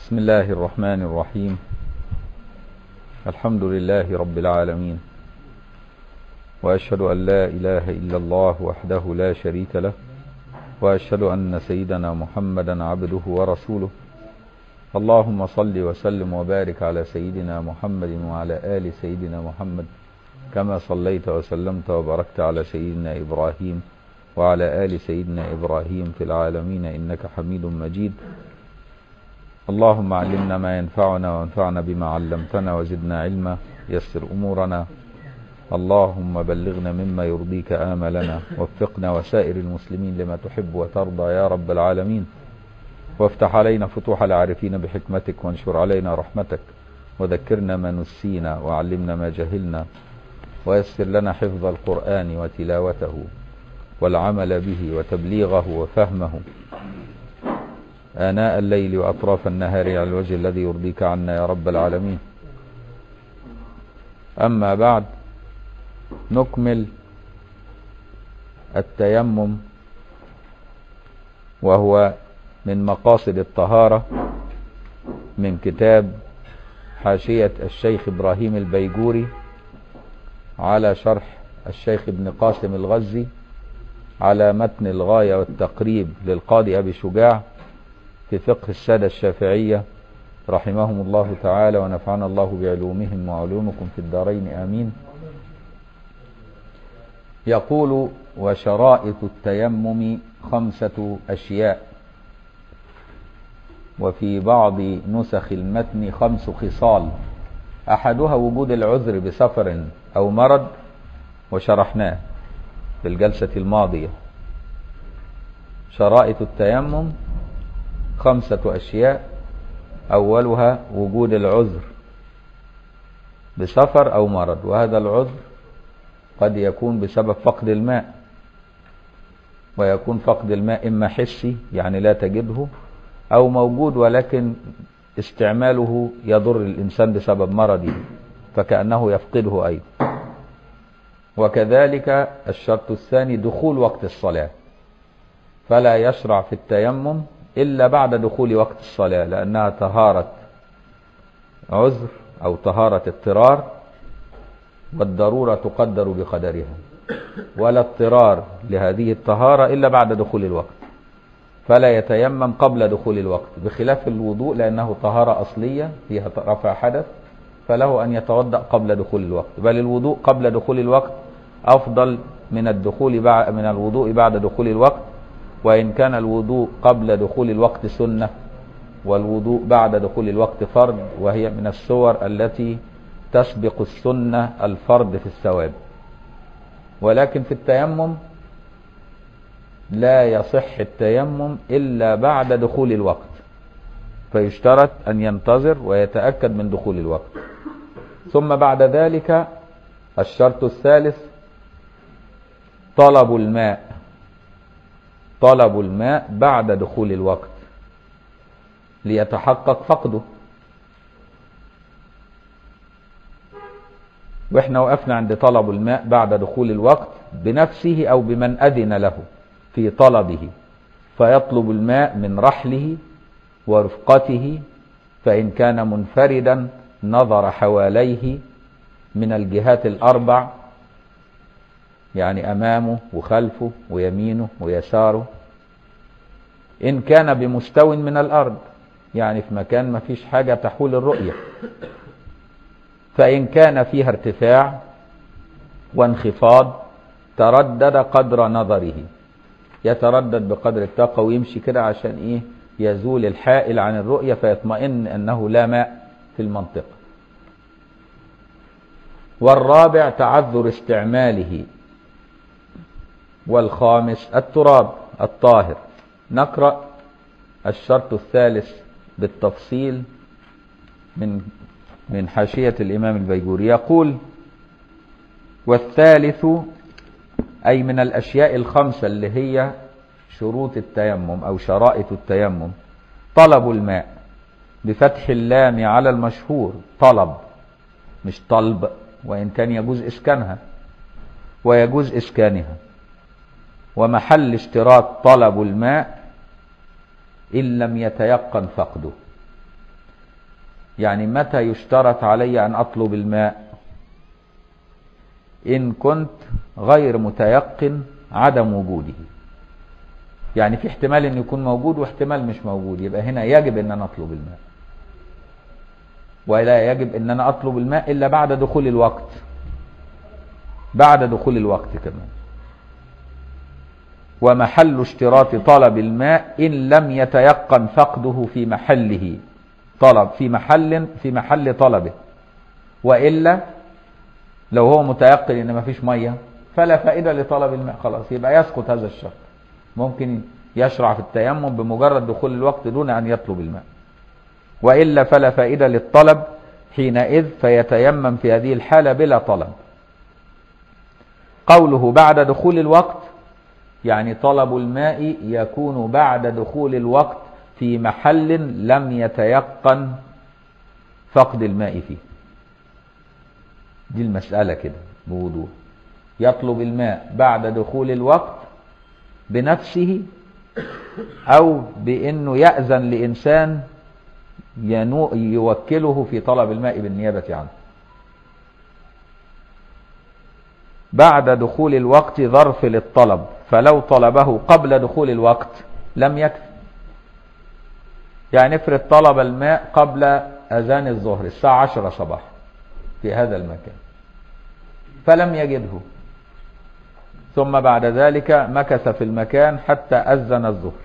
بسم الله الرحمن الرحيم الحمد لله رب العالمين وأشهد أن لا إله إلا الله وحده لا شريك له وأشهد أن سيدنا محمدا عبده ورسوله اللهم صل وسلم وبارك على سيدنا محمد وعلى آل سيدنا محمد كما صليت وسلمت وباركت على سيدنا إبراهيم وعلى آل سيدنا إبراهيم في العالمين إنك حميد مجيد اللهم علمنا ما ينفعنا وانفعنا بما علمتنا وزدنا علما يسر أمورنا اللهم بلغنا مما يرضيك آملنا وفقنا وسائر المسلمين لما تحب وترضى يا رب العالمين وافتح علينا فتوح العارفين بحكمتك وانشر علينا رحمتك وذكرنا ما نسينا وعلمنا ما جهلنا ويسر لنا حفظ القرآن وتلاوته والعمل به وتبليغه وفهمه آناء الليل وأطراف النهار على الوجه الذي يرضيك عنا يا رب العالمين أما بعد نكمل التيمم وهو من مقاصد الطهارة من كتاب حاشية الشيخ إبراهيم البيجوري على شرح الشيخ ابن قاسم الغزي على متن الغاية والتقريب للقاضي أبي شجاع في فقه السادة الشافعية رحمهم الله تعالى ونفعنا الله بعلومهم وعلومكم في الدارين آمين يقول وشرائط التيمم خمسة أشياء وفي بعض نسخ المتن خمس خصال أحدها وجود العذر بسفر أو مرض وشرحناه في الجلسة الماضية شرائط التيمم خمسة أشياء أولها وجود العذر بسفر أو مرض وهذا العذر قد يكون بسبب فقد الماء ويكون فقد الماء إما حسي يعني لا تجده أو موجود ولكن استعماله يضر الإنسان بسبب مرضه فكأنه يفقده أيضا وكذلك الشرط الثاني دخول وقت الصلاة فلا يشرع في التيمم إلا بعد دخول وقت الصلاة لأنها طهارة عذر أو طهارة اضطرار والضرورة تقدر بقدرها ولا اضطرار لهذه الطهارة إلا بعد دخول الوقت فلا يتيمم قبل دخول الوقت بخلاف الوضوء لأنه طهارة أصلية فيها رفع حدث فله أن يتوضأ قبل دخول الوقت بل الوضوء قبل دخول الوقت أفضل من الدخول بعد من الوضوء بعد دخول الوقت وإن كان الوضوء قبل دخول الوقت سنة والوضوء بعد دخول الوقت فرض وهي من الصور التي تسبق السنة الفرض في الثواب ولكن في التيمم لا يصح التيمم إلا بعد دخول الوقت فيشترط أن ينتظر ويتأكد من دخول الوقت ثم بعد ذلك الشرط الثالث طلب الماء طلب الماء بعد دخول الوقت ليتحقق فقده واحنا وقفنا عند طلب الماء بعد دخول الوقت بنفسه او بمن اذن له في طلبه فيطلب الماء من رحله ورفقته فان كان منفردا نظر حواليه من الجهات الاربع يعني امامه وخلفه ويمينه ويساره ان كان بمستو من الارض يعني في مكان ما فيش حاجة تحول الرؤية فإن كان فيها ارتفاع وانخفاض تردد قدر نظره يتردد بقدر الطاقة ويمشي كده عشان ايه يزول الحائل عن الرؤية فيطمئن انه لا ماء في المنطقة والرابع تعذر استعماله والخامس التراب الطاهر نقرأ الشرط الثالث بالتفصيل من من حاشية الإمام البيجوري يقول والثالث أي من الأشياء الخمسة اللي هي شروط التيمم أو شرائط التيمم طلب الماء بفتح اللام على المشهور طلب مش طلب وإن كان يجوز إسكانها ويجوز إسكانها ومحل اشتراط طلب الماء إن لم يتيقن فقده يعني متى يشترط علي أن أطلب الماء إن كنت غير متيقن عدم وجوده يعني في احتمال ان يكون موجود واحتمال مش موجود يبقى هنا يجب ان انا اطلب الماء ولا يجب ان انا اطلب الماء الا بعد دخول الوقت بعد دخول الوقت كمان ومحل اشتراط طلب الماء ان لم يتيقن فقده في محله طلب في محل في محل طلبه والا لو هو متيقن ان مفيش ميه فلا فائده لطلب الماء خلاص يبقى يسقط هذا الشرط ممكن يشرع في التيمم بمجرد دخول الوقت دون ان يطلب الماء والا فلا فائده للطلب حينئذ فيتيمم في هذه الحاله بلا طلب قوله بعد دخول الوقت يعني طلب الماء يكون بعد دخول الوقت في محل لم يتيقن فقد الماء فيه دي المسألة كده بوضوح يطلب الماء بعد دخول الوقت بنفسه أو بأنه يأذن لإنسان ينو يوكله في طلب الماء بالنيابة عنه بعد دخول الوقت ظرف للطلب فلو طلبه قبل دخول الوقت لم يكفي يعني افرض طلب الماء قبل أذان الظهر الساعة عشرة صباحا في هذا المكان فلم يجده ثم بعد ذلك مكث في المكان حتى أذن الظهر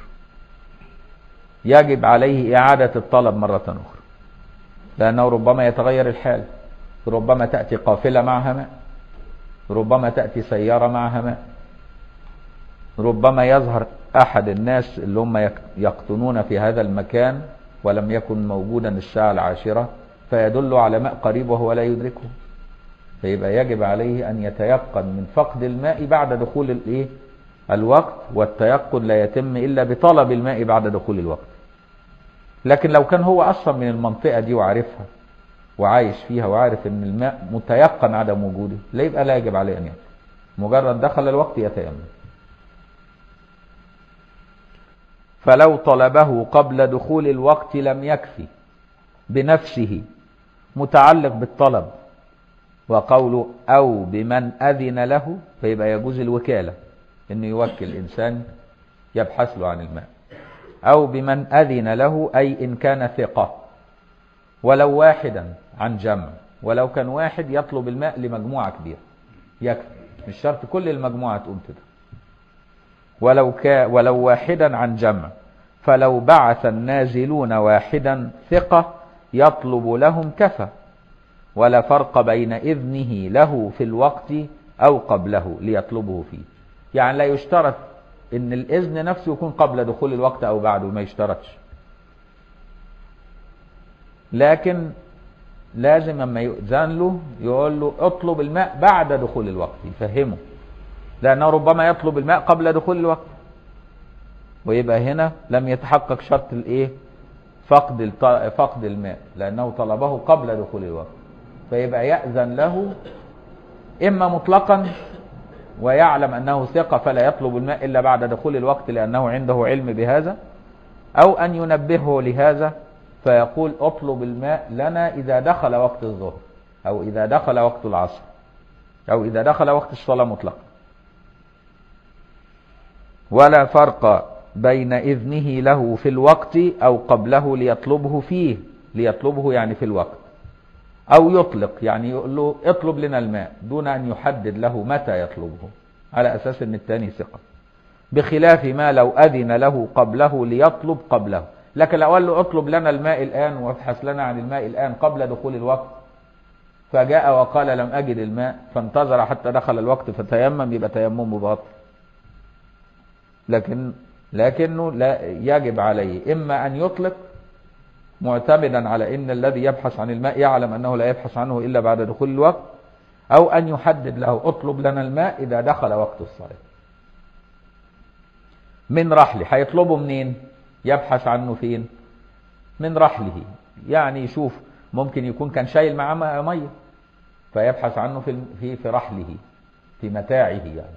يجب عليه إعادة الطلب مرة أخرى لأنه ربما يتغير الحال ربما تأتي قافلة معها ماء ربما تأتي سيارة معها ماء ربما يظهر أحد الناس اللي هم يقطنون في هذا المكان ولم يكن موجودا الساعة العاشرة فيدل على ماء قريب وهو لا يدركه فيبقى يجب عليه أن يتيقن من فقد الماء بعد دخول الايه الوقت والتيقن لا يتم إلا بطلب الماء بعد دخول الوقت لكن لو كان هو أصلا من المنطقة دي وعارفها وعايش فيها وعارف ان الماء متيقن عدم وجوده لا يبقى لا يجب عليه ان يطلب مجرد دخل الوقت يتيمم فلو طلبه قبل دخول الوقت لم يكفي بنفسه متعلق بالطلب وقوله أو بمن أذن له فيبقى يجوز الوكالة إنه يوكل إنسان يبحث له عن الماء أو بمن أذن له أي إن كان ثقة ولو واحدا عن جمع ولو كان واحد يطلب الماء لمجموعة كبيرة يكفي مش شرط كل المجموعة تقوم كده ولو كا ولو واحدا عن جمع فلو بعث النازلون واحدا ثقة يطلب لهم كفى ولا فرق بين إذنه له في الوقت أو قبله ليطلبه فيه يعني لا يشترط ان الإذن نفسه يكون قبل دخول الوقت أو بعده ما يشترطش لكن لازم اما يؤذن له يقول له اطلب الماء بعد دخول الوقت يفهمه لأنه ربما يطلب الماء قبل دخول الوقت ويبقى هنا لم يتحقق شرط الايه فقد فقد الماء لأنه طلبه قبل دخول الوقت فيبقى يأذن له إما مطلقا ويعلم أنه ثقة فلا يطلب الماء إلا بعد دخول الوقت لأنه عنده علم بهذا أو أن ينبهه لهذا فيقول اطلب الماء لنا إذا دخل وقت الظهر أو إذا دخل وقت العصر أو إذا دخل وقت الصلاة مطلقا ولا فرق بين إذنه له في الوقت أو قبله ليطلبه فيه ليطلبه يعني في الوقت أو يطلق يعني يقول له اطلب لنا الماء دون أن يحدد له متى يطلبه على أساس أن الثاني ثقة بخلاف ما لو أذن له قبله ليطلب قبله لكن لو قال له اطلب لنا الماء الآن وابحث لنا عن الماء الآن قبل دخول الوقت فجاء وقال لم أجد الماء فانتظر حتى دخل الوقت فتيمم يبقى تيممه باطل لكن لكنه لا يجب عليه إما أن يطلق معتمدا على ان الذي يبحث عن الماء يعلم انه لا يبحث عنه الا بعد دخول الوقت او ان يحدد له اطلب لنا الماء اذا دخل وقت الصلاة من رحله هيطلبه منين يبحث عنه فين من رحله يعني يشوف ممكن يكون كان شايل معاه ميه فيبحث عنه في في في رحله في متاعه يعني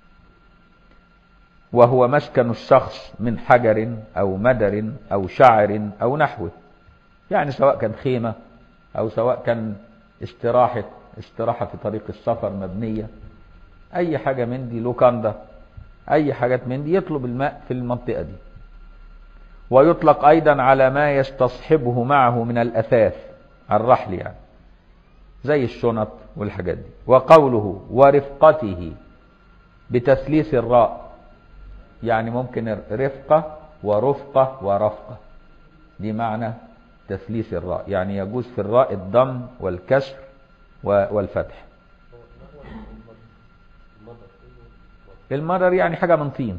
وهو مسكن الشخص من حجر او مدر او شعر او نحوه يعني سواء كان خيمة أو سواء كان استراحة استراحة في طريق السفر مبنية أي حاجة من دي لوكاندا أي حاجات من دي يطلب الماء في المنطقة دي ويطلق أيضا على ما يستصحبه معه من الأثاث الرحل يعني زي الشنط والحاجات دي وقوله ورفقته بتثليث الراء يعني ممكن رفقة ورفقة ورفقة دي معنى تثليث الراء يعني يجوز في الراء الضم والكسر والفتح المرر يعني حاجة من طين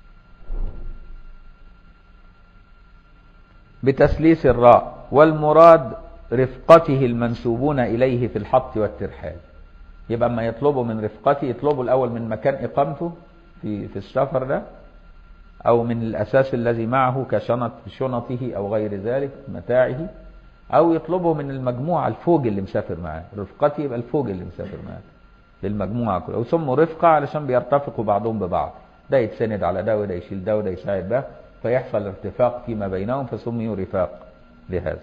بتثليث الراء والمراد رفقته المنسوبون إليه في الحط والترحال يبقى اما يطلبوا من رفقته يطلبوا الأول من مكان إقامته في في السفر ده أو من الأساس الذي معه كشنط شنطه أو غير ذلك متاعه أو يطلبوا من المجموعة الفوج اللي مسافر معاه رفقته يبقى الفوج اللي مسافر معاه للمجموعة كلها وسموا رفقة علشان بيرتفقوا بعضهم ببعض ده يتسند على ده وده يشيل ده وده يساعد ده فيحصل ارتفاق فيما بينهم فسميوا رفاق لهذا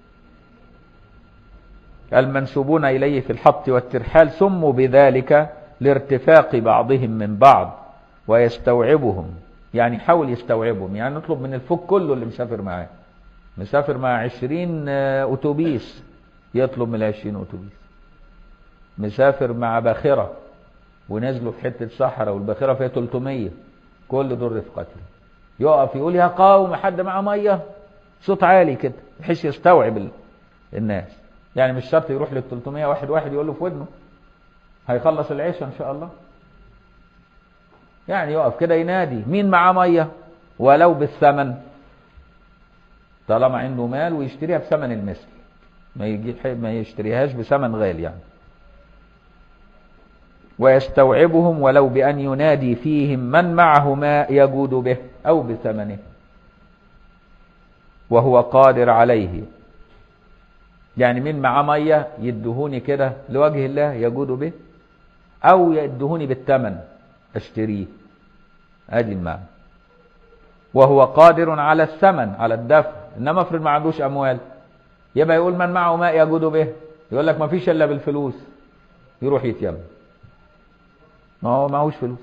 المنسوبون إليه في الحط والترحال سموا بذلك لارتفاق بعضهم من بعض ويستوعبهم يعني حاول يستوعبهم يعني نطلب من الفوق كله اللي مسافر معاه مسافر مع عشرين أتوبيس يطلب من العشرين أتوبيس مسافر مع باخرة ونزلوا في حتة صحراء والباخرة فيها 300 كل دول رفقته يقف يقول يا قوم حد معاه ميه صوت عالي كده بحيث يستوعب الناس يعني مش شرط يروح لل 300 واحد واحد يقول له في ودنه هيخلص العيش ان شاء الله يعني يقف كده ينادي مين معاه ميه ولو بالثمن طالما عنده مال ويشتريها بثمن المثل ما يجي ما يشتريهاش بثمن غالي يعني ويستوعبهم ولو بأن ينادي فيهم من معه ماء يجود به أو بثمنه وهو قادر عليه يعني من معاه مية يدهوني كده لوجه الله يجود به أو يدهوني بالثمن أشتريه أدي المعنى وهو قادر على الثمن على الدفع إنما افرض ما عندوش أموال يبقى يقول من معه ماء يجود به يقول لك ما فيش إلا بالفلوس يروح يتيمم ما هو معهوش فلوس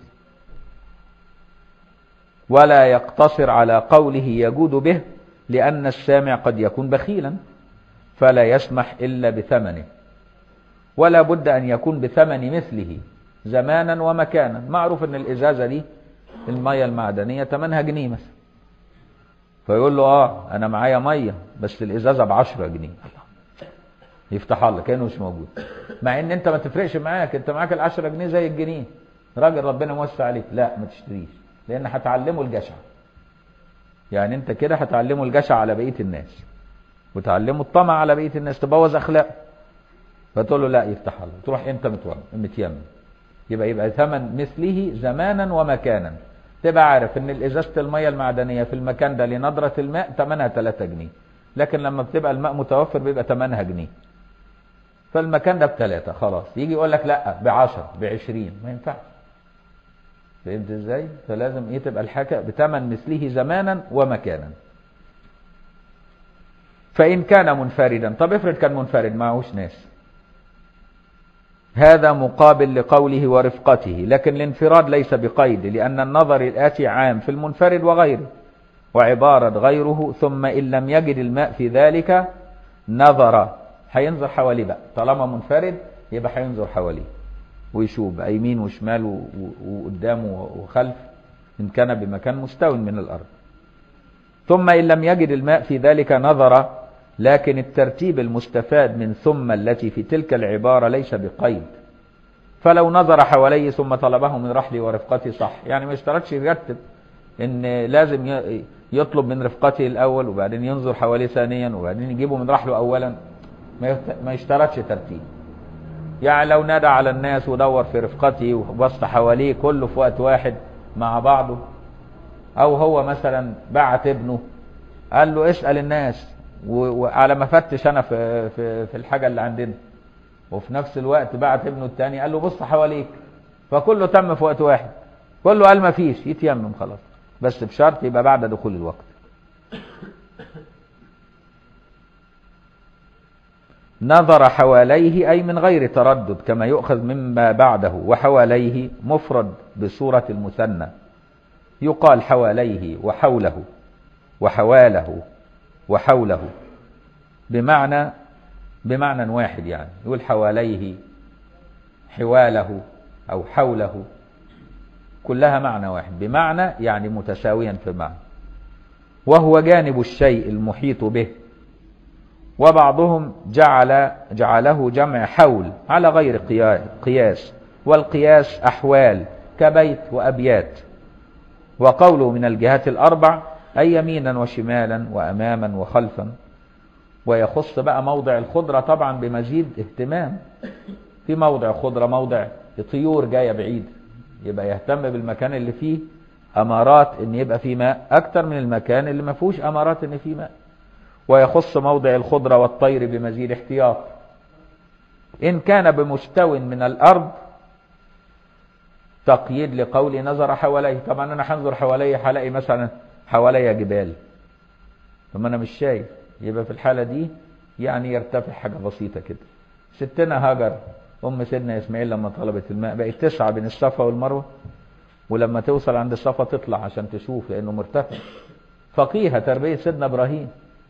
ولا يقتصر على قوله يجود به لأن السامع قد يكون بخيلا فلا يسمح إلا بثمنه ولا بد أن يكون بثمن مثله زمانا ومكانا معروف أن الإزازة دي المية المعدنية ثمنها جنيه مثلا فيقول له اه انا معايا ميه بس الازازه ب 10 جنيه يفتح الله كانه مش موجود مع ان انت ما تفرقش معاك انت معاك ال 10 جنيه زي الجنيه راجل ربنا موسع عليك لا ما تشتريش لان هتعلمه الجشع يعني انت كده هتعلمه الجشع على بقيه الناس وتعلمه الطمع على بقيه الناس تبوظ اخلاقه فتقول له لا يفتح الله تروح انت متيمم يبقى يبقى ثمن مثله زمانا ومكانا تبقى عارف ان الازازه الميه المعدنيه في المكان ده لنضره الماء ثمنها 3 جنيه لكن لما بتبقى الماء متوفر بيبقى ثمنها جنيه فالمكان ده بثلاثة خلاص يجي يقول لك لا بعشر بعشرين ما ينفعش فهمت ازاي فلازم ايه تبقى الحاجة بثمن مثله زمانا ومكانا فإن كان منفردا طب افرض كان منفرد معهوش ناس هذا مقابل لقوله ورفقته لكن الانفراد ليس بقيد لأن النظر الآتي عام في المنفرد وغيره وعبارة غيره ثم إن لم يجد الماء في ذلك نظر هينظر حواليه بقى طالما منفرد يبقى هينظر حواليه ويشوف بقى يمين وشمال وقدامه وخلف إن كان بمكان مستو من الأرض ثم إن لم يجد الماء في ذلك نظر لكن الترتيب المستفاد من ثم التي في تلك العبارة ليس بقيد فلو نظر حواليه ثم طلبه من رحلي ورفقتي صح يعني ما اشترطش يرتب ان لازم يطلب من رفقته الاول وبعدين ينظر حواليه ثانيا وبعدين يجيبه من رحله اولا ما يشترطش ترتيب يعني لو نادى على الناس ودور في رفقته وبص حواليه كله في وقت واحد مع بعضه او هو مثلا بعت ابنه قال له اسأل الناس وعلى ما فتش انا في, في, في الحاجة اللي عندنا وفي نفس الوقت بعت ابنه التاني قال له بص حواليك فكله تم في وقت واحد كله قال ما فيش يتيمم خلاص بس بشرط يبقى بعد دخول الوقت نظر حواليه أي من غير تردد كما يؤخذ مما بعده وحواليه مفرد بصورة المثنى يقال حواليه وحوله وحواله وحوله بمعنى بمعنى واحد يعني يقول حواليه حواله أو حوله كلها معنى واحد بمعنى يعني متساويا في المعنى وهو جانب الشيء المحيط به وبعضهم جعل جعله جمع حول على غير قياس والقياس أحوال كبيت وأبيات وقوله من الجهات الأربع أي يمينا وشمالا وأماما وخلفا ويخص بقى موضع الخضرة طبعا بمزيد اهتمام في موضع خضرة موضع طيور جاية بعيد يبقى يهتم بالمكان اللي فيه أمارات ان يبقى فيه ماء أكتر من المكان اللي ما فيهوش أمارات ان فيه ماء ويخص موضع الخضرة والطير بمزيد احتياط إن كان بمستو من الأرض تقييد لقول نظر حواليه طبعا أنا هنظر حوالي هلاقي مثلا حوالي جبال ثم أنا مش شايف يبقى في الحالة دي يعني يرتفع حاجة بسيطة كده ستنا هاجر أم سيدنا إسماعيل لما طلبت الماء بقت تسعى بين الصفا والمروة ولما توصل عند الصفا تطلع عشان تشوف لأنه مرتفع فقيهة تربية سيدنا إبراهيم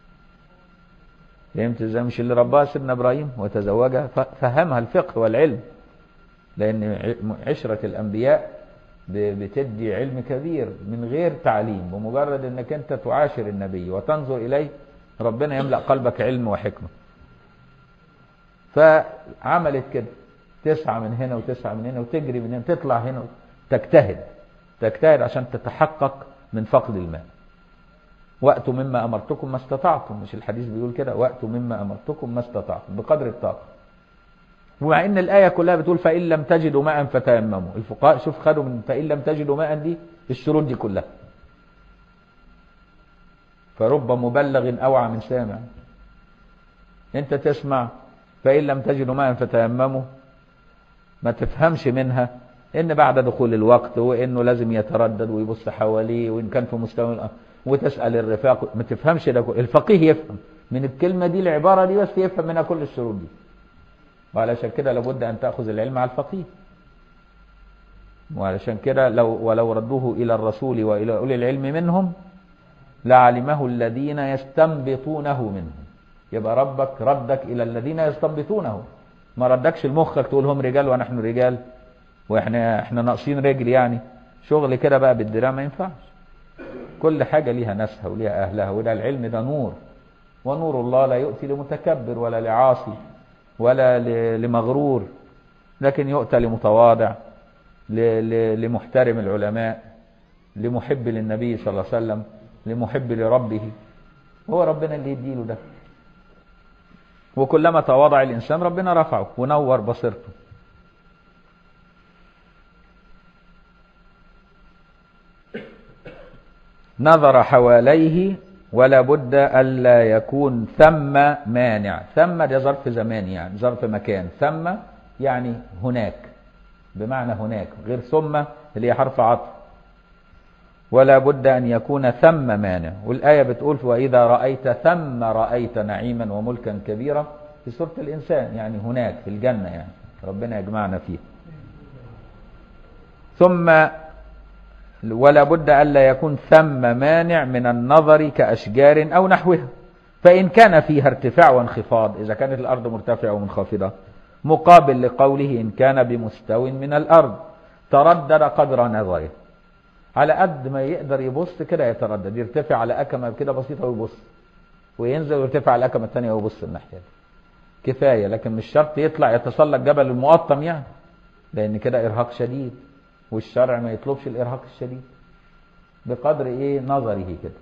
فهمت ازاي مش اللي رباها سيدنا ابراهيم وتزوجها فهمها الفقه والعلم لان عشرة الانبياء بتدي علم كبير من غير تعليم بمجرد انك انت تعاشر النبي وتنظر اليه ربنا يملأ قلبك علم وحكمة فعملت كده تسعى من هنا وتسعى من هنا وتجري من هنا تطلع هنا تجتهد تجتهد عشان تتحقق من فقد الماء وأتوا مما أمرتكم ما استطعتم مش الحديث بيقول كده وأتوا مما أمرتكم ما استطعتم بقدر الطاقة ومع ان الآية كلها بتقول فإن لم تجدوا ماء فتيمموا الفقهاء شوف خدوا من فإن لم تجدوا ماء دي الشروط دي كلها فرب مبلغ أوعى من سامع انت تسمع فإن لم تجدوا ماء فتيمموا ما تفهمش منها ان بعد دخول الوقت وانه لازم يتردد ويبص حواليه وان كان في مستوى وتسأل الرفاق ما تفهمش ده الفقيه يفهم من الكلمة دي العبارة دي بس يفهم منها كل الشروط دي وعلشان كده لابد أن تأخذ العلم على الفقيه وعلشان كده لو ولو ردوه إلى الرسول وإلى أولي العلم منهم لعلمه الذين يستنبطونه منهم يبقى ربك ردك إلى الذين يستنبطونه ما ردكش لمخك تقول هم رجال ونحن رجال واحنا احنا ناقصين رجل يعني شغل كده بقى بالدراع ما ينفعش كل حاجة ليها ناسها وليها أهلها وده العلم ده نور ونور الله لا يؤتي لمتكبر ولا لعاصي ولا لمغرور لكن يؤتى لمتواضع لمحترم العلماء لمحب للنبي صلى الله عليه وسلم لمحب لربه هو ربنا اللي يديله ده وكلما تواضع الإنسان ربنا رفعه ونور بصيرته نظر حواليه ولا بد ألا يكون ثم مانع ثم ده ظرف زمان يعني ظرف مكان ثم يعني هناك بمعنى هناك غير ثم اللي هي حرف عطف ولا بد أن يكون ثم مانع والآية بتقول وإذا رأيت ثم رأيت نعيما وملكا كبيرا في سورة الإنسان يعني هناك في الجنة يعني ربنا يجمعنا فيه ثم ولا بد ألا يكون ثم مانع من النظر كأشجار أو نحوها فإن كان فيها ارتفاع وانخفاض إذا كانت الأرض مرتفعة ومنخفضة مقابل لقوله إن كان بمستو من الأرض تردد قدر نظره على قد ما يقدر يبص كده يتردد يرتفع على أكمة كده بسيطة ويبص وينزل ويرتفع على الأكمة الثانية ويبص الناحية كفاية لكن مش شرط يطلع يتسلق جبل المقطم يعني لأن كده إرهاق شديد والشرع ما يطلبش الإرهاق الشديد بقدر إيه نظره كده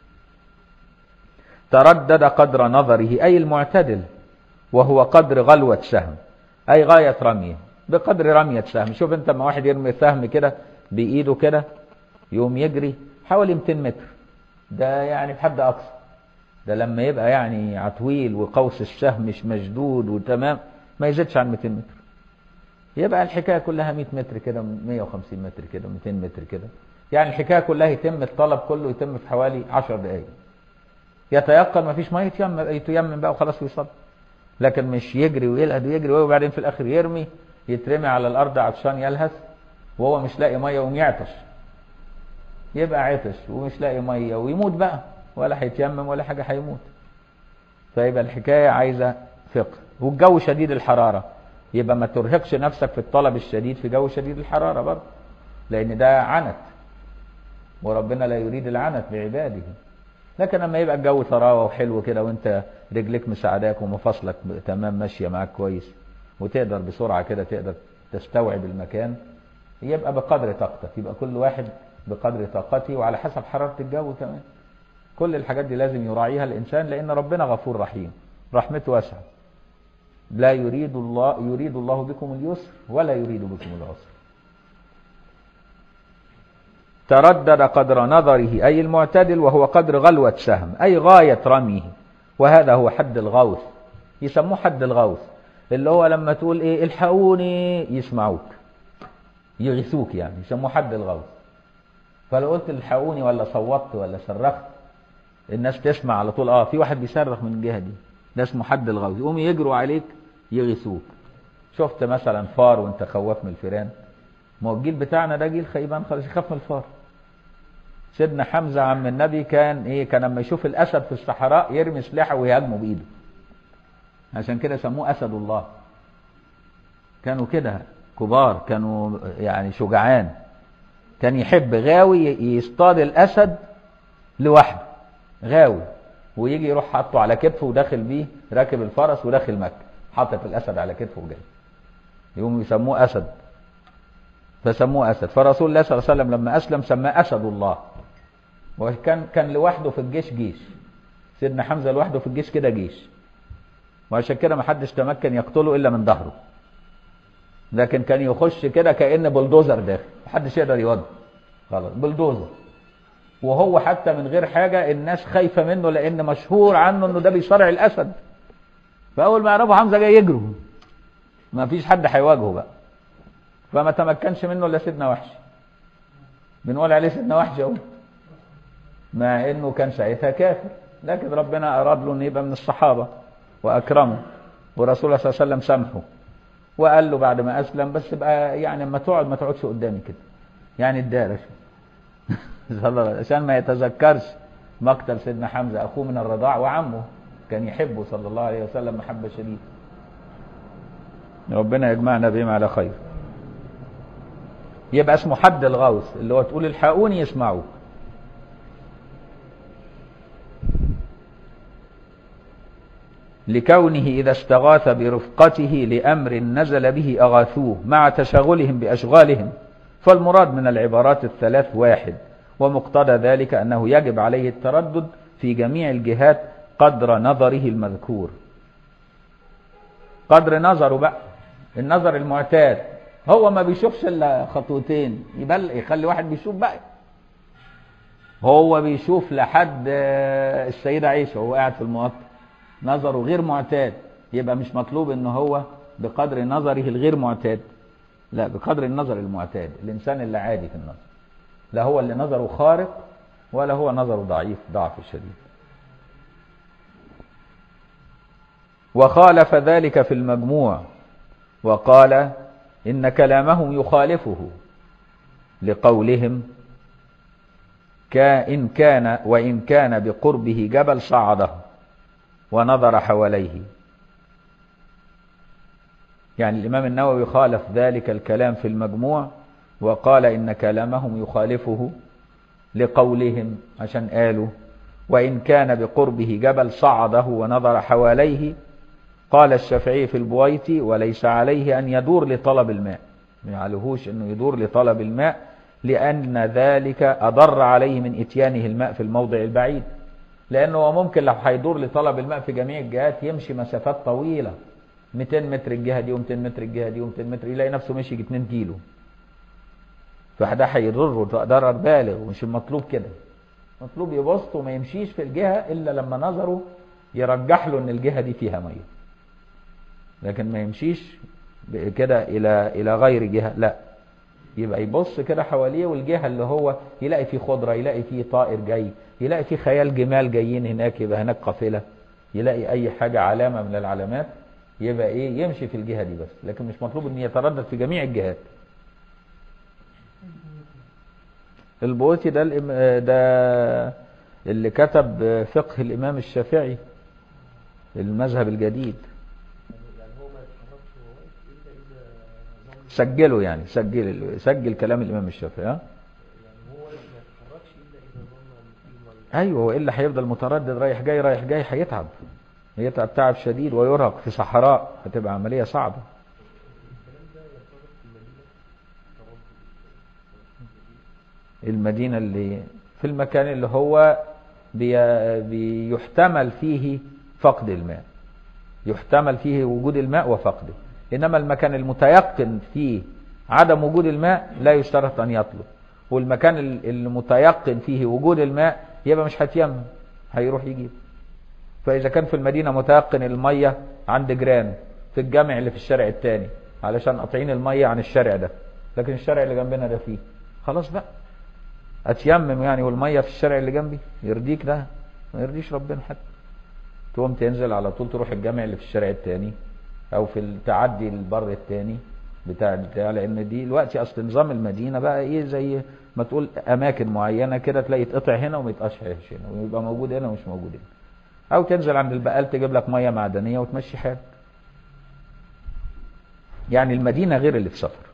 تردد قدر نظره أي المعتدل وهو قدر غلوة سهم أي غاية رميه بقدر رمية سهم شوف انت ما واحد يرمي سهم كده بإيده كده يوم يجري حوالي 200 متر ده يعني بحد أقصى ده لما يبقى يعني عطويل وقوس السهم مش مشدود وتمام ما يزيدش عن 200 متر يبقى الحكاية كلها 100 متر كده 150 متر كده 200 متر كده يعني الحكاية كلها يتم الطلب كله يتم في حوالي 10 دقايق يتيقن ما فيش ميه يتيمم يتيمم بقى وخلاص ويصلي لكن مش يجري ويلهد ويجري وبعدين في الاخر يرمي يترمي على الارض عطشان يلهث وهو مش لاقي ميه ويقوم يعطش يبقى عطش ومش لاقي ميه ويموت بقى ولا هيتيمم ولا حاجه هيموت فيبقى الحكايه عايزه فقه والجو شديد الحراره يبقى ما ترهقش نفسك في الطلب الشديد في جو شديد الحراره برضه لان ده عنت وربنا لا يريد العنت بعباده لكن لما يبقى الجو طراوه وحلو كده وانت رجليك مساعداك ومفاصلك تمام ماشيه معاك كويس وتقدر بسرعه كده تقدر تستوعب المكان يبقى بقدر طاقتك يبقى كل واحد بقدر طاقته وعلى حسب حراره الجو كمان كل الحاجات دي لازم يراعيها الانسان لان ربنا غفور رحيم رحمته واسعه لا يريد الله يريد الله بكم اليسر ولا يريد بكم العسر تردد قدر نظره أي المعتدل وهو قدر غلوة سهم أي غاية رميه وهذا هو حد الغوث يسموه حد الغوث اللي هو لما تقول ايه الحقوني يسمعوك يغيثوك يعني يسموه حد الغوث فلو قلت الحقوني ولا صوتت ولا صرخت الناس تسمع على طول اه في واحد بيصرخ من الجهه دي ده اسمه حد الغوث يقوم يجروا عليك يغيثوك شفت مثلا فار وانت خواف من الفيران ما هو الجيل بتاعنا ده جيل خيبان خالص يخاف من الفار سيدنا حمزه عم النبي كان ايه كان لما يشوف الاسد في الصحراء يرمي سلاحه ويهاجمه بايده عشان كده سموه اسد الله كانوا كده كبار كانوا يعني شجعان كان يحب غاوي يصطاد الاسد لوحده غاوي ويجي يروح حاطه على كتفه وداخل بيه راكب الفرس وداخل مكه حاطط الاسد على كتفه وجاي يقوم يسموه اسد فسموه اسد فرسول الله صلى الله عليه وسلم لما اسلم سماه اسد الله وكان كان لوحده في الجيش جيش سيدنا حمزه لوحده في الجيش كده جيش وعشان كده ما حدش تمكن يقتله الا من ظهره لكن كان يخش كده كان بلدوزر داخل محدش يقدر يواجهه خلاص بلدوزر وهو حتى من غير حاجه الناس خايفه منه لان مشهور عنه انه ده بيصارع الاسد فاول ما يعرفوا حمزه جاي يجروا ما فيش حد هيواجهه بقى فما تمكنش منه الا سيدنا وحش بنقول عليه سيدنا وحش اهو مع انه كان ساعتها كافر لكن ربنا اراد له انه يبقى من الصحابه واكرمه ورسول الله صلى الله عليه وسلم سامحه وقال له بعد ما اسلم بس بقى يعني اما تقعد ما تقعدش قدامي كده يعني الدارش عشان ما يتذكرش مقتل سيدنا حمزه اخوه من الرضاع وعمه كان يحبه صلى الله عليه وسلم محبه شديده ربنا يجمعنا بهم على خير يبقى اسمه حد الغوث اللي هو تقول الحقوني يسمعوك لكونه إذا استغاث برفقته لأمر نزل به أغاثوه مع تشغلهم بأشغالهم فالمراد من العبارات الثلاث واحد ومقتضى ذلك أنه يجب عليه التردد في جميع الجهات قدر نظره المذكور قدر نظره بقى النظر المعتاد هو ما بيشوفش الا خطوتين يبل يخلي واحد بيشوف بقى هو بيشوف لحد السيدة عائشة وهو قاعد في المواقف نظره غير معتاد يبقى مش مطلوب ان هو بقدر نظره الغير معتاد لا بقدر النظر المعتاد الانسان اللي عادي في النظر لا هو اللي نظره خارق ولا هو نظره ضعيف ضعف شديد وخالف ذلك في المجموع وقال إن كلامهم يخالفه لقولهم كإن كان وإن كان بقربه جبل صعده ونظر حواليه يعني الإمام النووي خالف ذلك الكلام في المجموع وقال إن كلامهم يخالفه لقولهم عشان قالوا وإن كان بقربه جبل صعده ونظر حواليه قال الشافعي في البويتي وليس عليه أن يدور لطلب الماء ما يعلهوش أنه يدور لطلب الماء لأن ذلك أضر عليه من إتيانه الماء في الموضع البعيد لأنه هو ممكن لو هيدور لطلب الماء في جميع الجهات يمشي مسافات طويلة 200 متر الجهة دي و200 متر الجهة دي و200 متر يلاقي نفسه مشي 2 كيلو فده هيضره ضرر بالغ ومش المطلوب كده مطلوب يبسط وما يمشيش في الجهة إلا لما نظره يرجح له ان الجهة دي فيها مية لكن ما يمشيش كده الى الى غير جهة لا يبقى يبص كده حواليه والجهة اللي هو يلاقي فيه خضرة يلاقي فيه طائر جاي يلاقي فيه خيال جمال جايين هناك يبقى هناك قافلة يلاقي اي حاجة علامة من العلامات يبقى ايه يمشي في الجهه دي بس لكن مش مطلوب ان يتردد في جميع الجهات البويتي ده الإم... ده اللي كتب فقه الامام الشافعي المذهب الجديد يعني هو ما يتحركش وهو واقف الا اذا ظن سجله يعني سجل سجل كلام الامام الشافعي ها يعني هو ما يتحركش الا اذا ظن ان في ميه ايوه والا هيفضل متردد رايح جاي رايح جاي هيتعب هيتعب تعب شديد ويرهق في صحراء هتبقى عمليه صعبه الكلام ده ينطبق في المدينه تردد المدينة اللي في المكان اللي هو بي بيحتمل فيه فقد الماء يحتمل فيه وجود الماء وفقده إنما المكان المتيقن فيه عدم وجود الماء لا يشترط أن يطلب والمكان ال- المتيقن فيه وجود الماء يبقى مش هتيمم هيروح يجيب فإذا كان في المدينة متيقن المية عند جيران في الجامع اللي في الشارع التاني علشان قاطعين المية عن الشارع ده لكن الشارع اللي جنبنا ده فيه خلاص بقى اتيمم يعني والميه في الشارع اللي جنبي يرضيك ده ما يرضيش ربنا حتى تقوم تنزل على طول تروح الجامع اللي في الشارع التاني او في التعدي البر التاني بتاع بتاع لان دي دلوقتي اصل نظام المدينه بقى ايه زي ما تقول اماكن معينه كده تلاقي يتقطع هنا وما يتقطعش هنا ويبقى موجود هنا ومش موجود هنا او تنزل عند البقال تجيب لك ميه معدنيه وتمشي حالك يعني المدينه غير اللي في سفر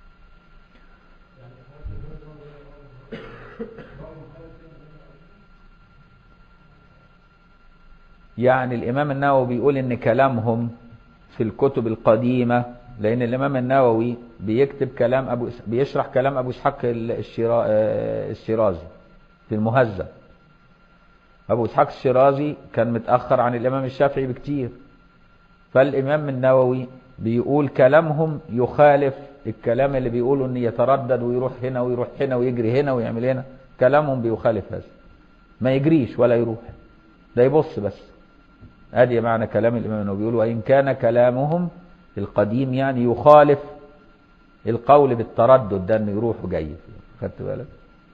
يعني الإمام النووي بيقول إن كلامهم في الكتب القديمة لأن الإمام النووي بيكتب كلام أبو بيشرح كلام أبو إسحاق الشرا... آه، الشيرازي في المهذب أبو إسحاق الشيرازي كان متأخر عن الإمام الشافعي بكتير فالإمام النووي بيقول كلامهم يخالف الكلام اللي بيقولوا إن يتردد ويروح هنا ويروح هنا ويجري هنا ويعمل هنا كلامهم بيخالف هذا ما يجريش ولا يروح ده يبص بس ادي معنى كلام الامام النووي بيقول وان كان كلامهم القديم يعني يخالف القول بالتردد ده انه يروح وجاي خدت بالك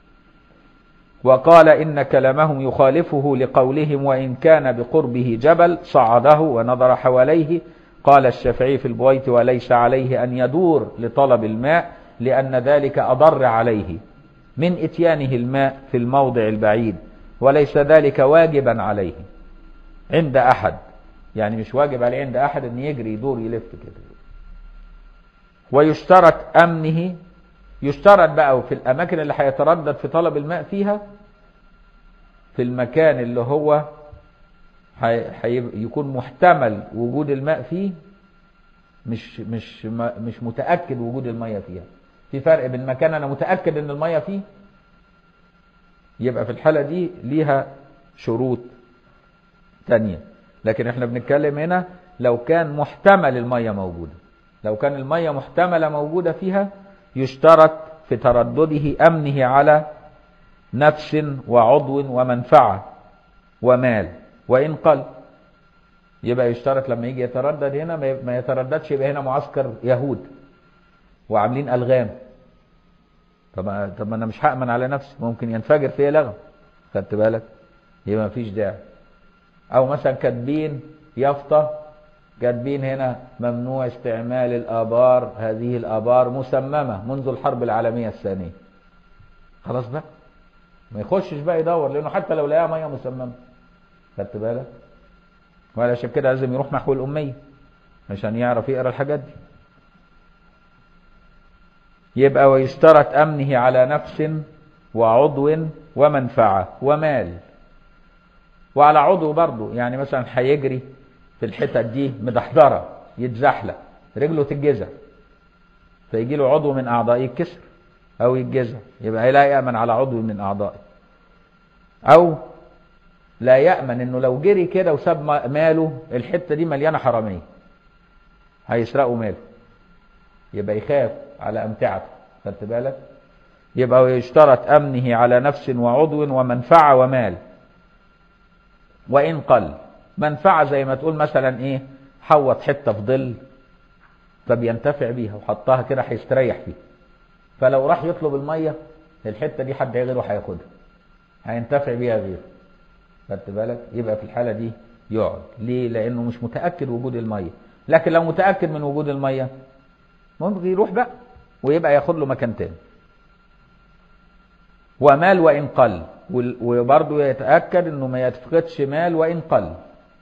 وقال ان كلامهم يخالفه لقولهم وان كان بقربه جبل صعده ونظر حواليه قال الشافعي في البويت وليس عليه ان يدور لطلب الماء لان ذلك اضر عليه من اتيانه الماء في الموضع البعيد وليس ذلك واجبا عليه عند احد يعني مش واجب عليه عند احد ان يجري يدور يلف كده ويشترط امنه يشترط بقى في الاماكن اللي هيتردد في طلب الماء فيها في المكان اللي هو هي- هي- يكون محتمل وجود الماء فيه مش مش ما- مش متاكد وجود الميه فيها في فرق بين مكان انا متاكد ان الميه فيه يبقى في الحاله دي ليها شروط تانية لكن احنا بنتكلم هنا لو كان محتمل المية موجودة لو كان المية محتملة موجودة فيها يشترط في تردده أمنه على نفس وعضو ومنفعة ومال وإن قل يبقى يشترط لما يجي يتردد هنا ما- ما يترددش يبقى هنا معسكر يهود وعاملين ألغام طب طب ما انا مش هأمن على نفسي ممكن ينفجر فيا لغم خدت بالك يبقى مفيش داعي او مثلا كاتبين يافطه كاتبين هنا ممنوع استعمال الابار هذه الابار مسممه منذ الحرب العالميه الثانيه خلاص بقى ما يخشش بقى يدور لانه حتى لو لقاها ميه مسممه خدت بالك وعلشان كده لازم يروح محو الاميه عشان يعرف يقرا الحاجات دي يبقى ويشترط امنه على نفس وعضو ومنفعه ومال وعلى عضو برضه يعني مثلا هيجري في الحتت دي مدحضره يتزحلق رجله تتجزع فيجي له عضو من اعضائه يتكسر او يتجزع يبقى لا يامن على عضو من اعضائه او لا يامن انه لو جري كده وساب ما- ماله الحته دي مليانه حراميه هيسرقوا ماله يبقى يخاف على امتعته خدت بالك يبقى ويشترط امنه على نفس وعضو ومنفعه ومال وان قل منفعه زي ما تقول مثلا ايه حوط حته في ظل فبينتفع بيها وحطها كده هيستريح فيها فلو راح يطلب الميه الحته دي حد غيره هياخدها هينتفع بيها غيره خدت بالك يبقى في الحاله دي يقعد ليه لانه مش متاكد وجود الميه لكن لو متأكد من وجود المية ممكن يروح بقى ويبقى ياخد له مكان تاني ومال وإن قل وال- وبرضه يتأكد انه ما يفقدش مال وإن قل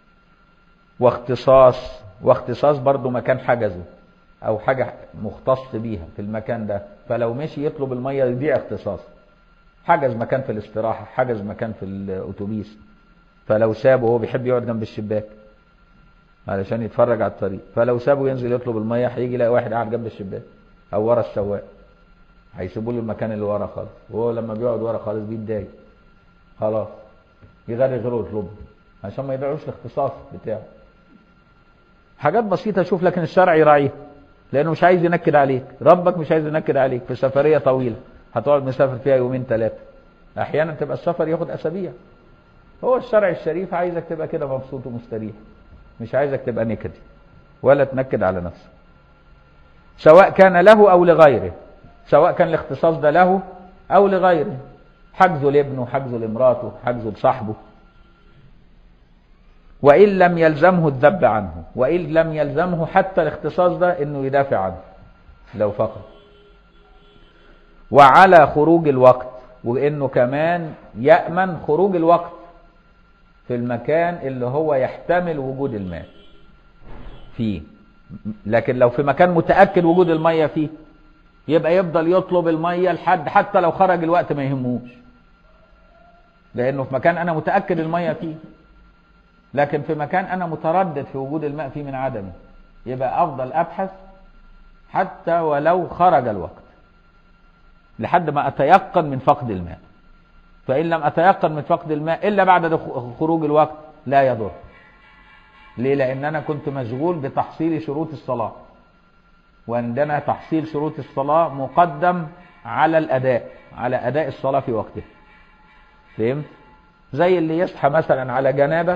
واختصاص واختصاص برضه مكان حجزه او حاجة مختص بيها في المكان ده فلو مشي يطلب المية يضيع اختصاص حجز مكان في الاستراحة حجز مكان في الأتوبيس فلو سابه هو بيحب يقعد جنب الشباك علشان يتفرج على الطريق فلو سابه ينزل يطلب المية هيجي يلاقي واحد قاعد جنب الشباك أو ورا السواق هيسيبوا له المكان اللي ورا خالص وهو لما بيقعد ورا خالص بيتضايق خلاص يغير غيره يطلبه عشان ما يضيعوش الاختصاص بتاعه حاجات بسيطة شوف لكن الشرع يراعيها لأنه مش عايز ينكد عليك ربك مش عايز ينكد عليك في سفرية طويلة هتقعد مسافر فيها يومين ثلاثة أحيانا تبقى السفر ياخد أسابيع هو الشرع الشريف عايزك تبقى كده مبسوط ومستريح مش عايزك تبقى نكدي ولا تنكد على نفسك سواء كان له أو لغيره سواء كان الاختصاص ده له أو لغيره حجزه لابنه حجزه لمراته حجزه لصاحبه وإن لم يلزمه الذب عنه وإن لم يلزمه حتى الاختصاص ده إنه يدافع عنه لو فقد وعلى خروج الوقت وإنه كمان يأمن خروج الوقت في المكان اللي هو يحتمل وجود الماء فيه لكن لو في مكان متأكد وجود المية فيه يبقى يفضل يطلب المية لحد حتى لو خرج الوقت ما يهموش لأنه في مكان أنا متأكد المية فيه لكن في مكان أنا متردد في وجود الماء فيه من عدمه يبقى أفضل أبحث حتى ولو خرج الوقت لحد ما أتيقن من فقد الماء فإن لم أتيقن من فقد الماء إلا بعد دخ- خروج الوقت لا يضر ليه لأن أنا كنت مشغول بتحصيل شروط الصلاة وعندنا تحصيل شروط الصلاة مقدم على الأداء على أداء الصلاة في وقتها فهمت؟ زي اللي يصحى مثلا على جنابة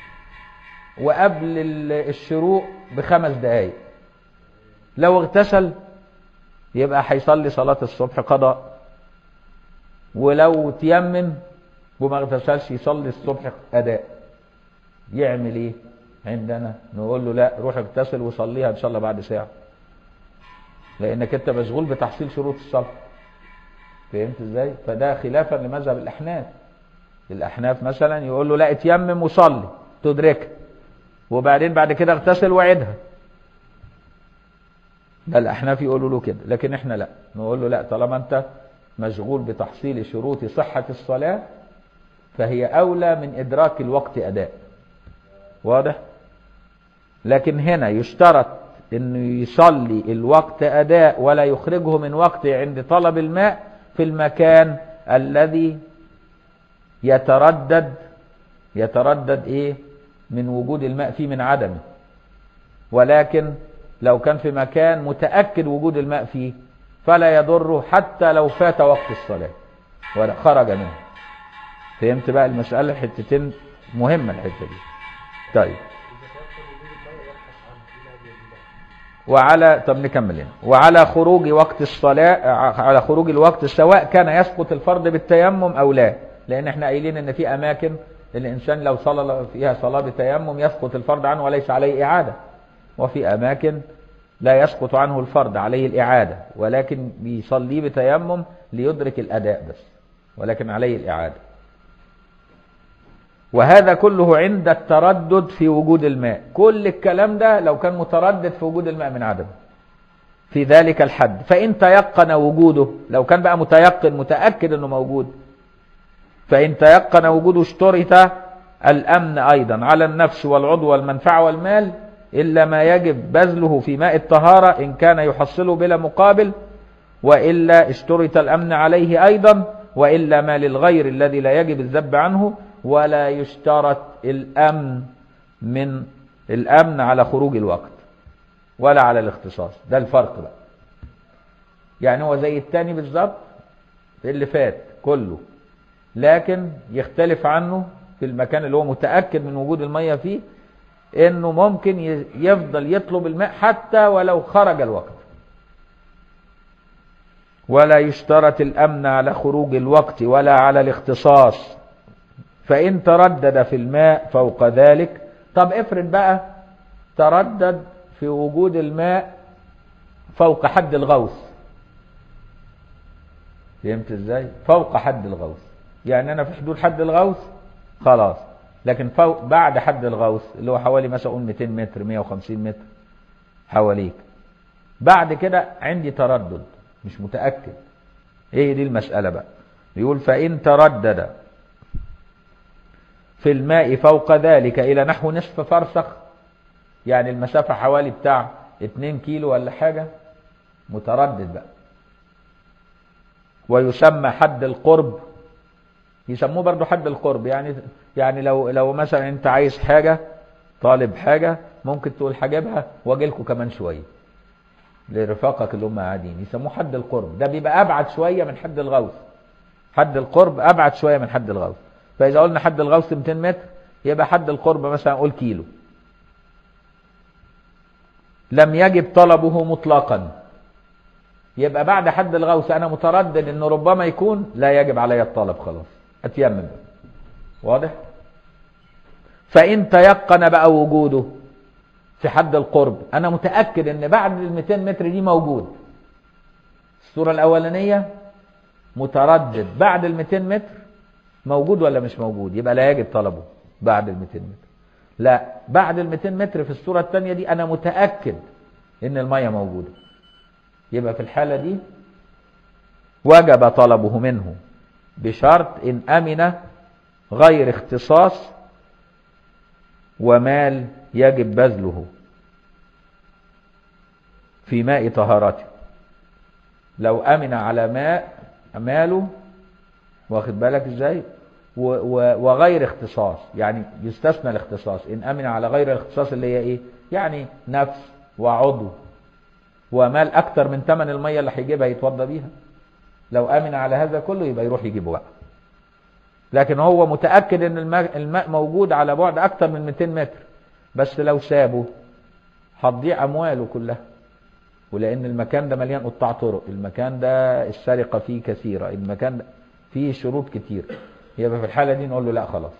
وقبل ال- الشروق بخمس دقايق لو اغتسل يبقى هيصلي صلاة الصبح قضاء ولو تيمم وما اغتسلش يصلي الصبح أداء يعمل ايه عندنا نقول له لا روح اغتسل وصليها ان شاء الله بعد ساعة لانك انت مشغول بتحصيل شروط الصلاة فهمت ازاي فده خلافا لمذهب الاحناف الاحناف مثلا يقول له لا اتيمم وصلي تدركها وبعدين بعد كده اغتسل وعدها ده الاحناف يقولوا له كده لكن احنا لا نقول له لا طالما انت مشغول بتحصيل شروط صحة الصلاة فهي اولى من ادراك الوقت اداء واضح لكن هنا يشترط انه يصلي الوقت اداء ولا يخرجه من وقته عند طلب الماء في المكان الذي يتردد يتردد ايه من وجود الماء فيه من عدمه ولكن لو كان في مكان متأكد وجود الماء فيه فلا يضره حتى لو فات وقت الصلاة ولا خرج منه فهمت بقى المسألة الحتتين مهمة الحتة دي طيب وعلى طب نكمل هنا وعلى خروج وقت الصلاة على خروج الوقت سواء كان يسقط الفرض بالتيمم أو لا لأن احنا قايلين إن في أماكن الإنسان لو صلى فيها صلاة بتيمم يسقط الفرض عنه وليس عليه إعادة وفي أماكن لا يسقط عنه الفرض عليه الإعادة ولكن بيصلي بتيمم ليدرك الأداء بس ولكن عليه الإعادة وهذا كله عند التردد في وجود الماء كل الكلام ده لو كان متردد في وجود الماء من عدم في ذلك الحد فإن تيقن وجوده لو كان بقى متيقن متأكد أنه موجود فإن تيقن وجوده اشترط الأمن أيضا على النفس والعضو والمنفعة والمال إلا ما يجب بذله في ماء الطهارة إن كان يحصله بلا مقابل وإلا اشترط الأمن عليه أيضا وإلا ما للغير الذي لا يجب الذب عنه ولا يشترط الأمن من الأمن على خروج الوقت ولا على الاختصاص ده الفرق بقى يعني هو زي التاني بالظبط اللي فات كله لكن يختلف عنه في المكان اللي هو متأكد من وجود المية فيه انه ممكن يفضل يطلب الماء حتى ولو خرج الوقت ولا يشترط الامن على خروج الوقت ولا على الاختصاص فان تردد في الماء فوق ذلك طب افرض بقى تردد في وجود الماء فوق حد الغوص فهمت ازاي فوق حد الغوص يعني انا في حدود حد الغوص خلاص لكن فوق بعد حد الغوص اللي هو حوالي مثلا قول 200 متر 150 متر حواليك بعد كده عندي تردد مش متأكد ايه دي المسألة بقى يقول فإن تردد في الماء فوق ذلك إلى نحو نصف فرسخ يعني المسافة حوالي بتاع 2 كيلو ولا حاجة متردد بقى ويسمى حد القرب يسموه برضو حد القرب يعني يعني لو لو مثلا انت عايز حاجة طالب حاجة ممكن تقول هجيبها واجي لكم كمان شوية لرفاقك اللي هم قاعدين يسموه حد القرب ده بيبقى ابعد شوية من حد الغوث حد القرب ابعد شوية من حد الغوث فاذا قلنا حد الغوث 200 متر يبقى حد القرب مثلا قول كيلو لم يجب طلبه مطلقا يبقى بعد حد الغوث انا متردد انه ربما يكون لا يجب علي الطلب خلاص اتيمم واضح فان تيقن بقى وجوده في حد القرب انا متاكد ان بعد ال 200 متر دي موجود الصوره الاولانيه متردد بعد ال 200 متر موجود ولا مش موجود يبقى لا يجب طلبه بعد ال 200 متر لا بعد ال 200 متر في الصوره الثانيه دي انا متاكد ان الميه موجوده يبقى في الحاله دي وجب طلبه منه بشرط ان امن غير اختصاص ومال يجب بذله في ماء طهارته لو امن على ماء ماله واخد بالك ازاي و- و- وغير اختصاص يعني يستثنى الاختصاص ان امن على غير الاختصاص اللي هي ايه يعني نفس وعضو ومال اكتر من ثمن الميه اللي هيجيبها يتوضى بيها لو امن على هذا كله يبقى يروح يجيبه بقى لكن هو متاكد ان الماء, الماء موجود على بعد اكتر من 200 متر بس لو سابه هتضيع امواله كلها ولان المكان ده مليان قطاع طرق المكان ده السرقه فيه كثيره المكان ده فيه شروط كتير يبقى في الحاله دي نقول له لا خلاص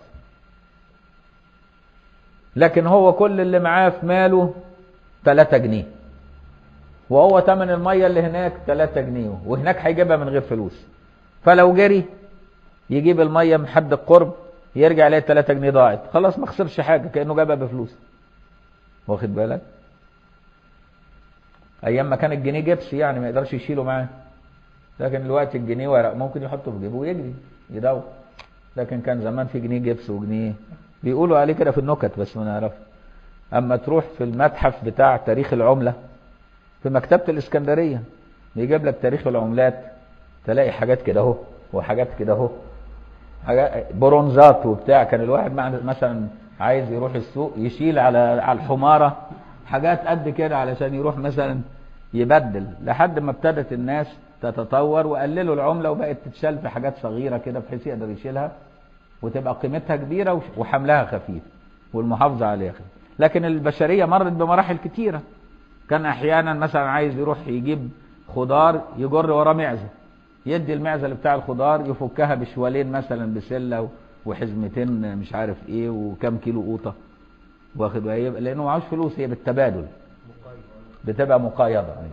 لكن هو كل اللي معاه في ماله 3 جنيه وهو ثمن الميه اللي هناك 3 جنيه وهناك هيجيبها من غير فلوس فلو جري يجيب الميه من حد القرب يرجع يلاقي 3 جنيه ضاعت خلاص ما خسرش حاجه كانه جابها بفلوس واخد بالك ايام ما كان الجنيه جبس يعني ما يقدرش يشيله معاه لكن دلوقتي الجنيه ورق ممكن يحطه في جيبه ويجري يدور لكن كان زمان في جنيه جبس وجنيه بيقولوا عليه كده في النكت بس ما نعرف اما تروح في المتحف بتاع تاريخ العمله في مكتبه الاسكندريه بيجيب لك تاريخ العملات تلاقي حاجات كده اهو وحاجات كده اهو حاجات برونزات وبتاع كان الواحد مع مثلا عايز يروح السوق يشيل على على الحماره حاجات قد كده علشان يروح مثلا يبدل لحد ما ابتدت الناس تتطور وقللوا العمله وبقت تتشال في حاجات صغيره كده بحيث يقدر يشيلها وتبقى قيمتها كبيره وش- وحملها خفيف والمحافظه عليها خفيف لكن البشريه مرت بمراحل كتيره كان احيانا مثلا عايز يروح يجيب خضار يجر وراه معزه يدي المعزه اللي بتاع الخضار يفكها بشوالين مثلا بسله و- وحزمتين مش عارف ايه وكم كيلو قوطه واخد بالك؟ لانه معهوش فلوس هي بالتبادل بتبقى مقايضه أيوة.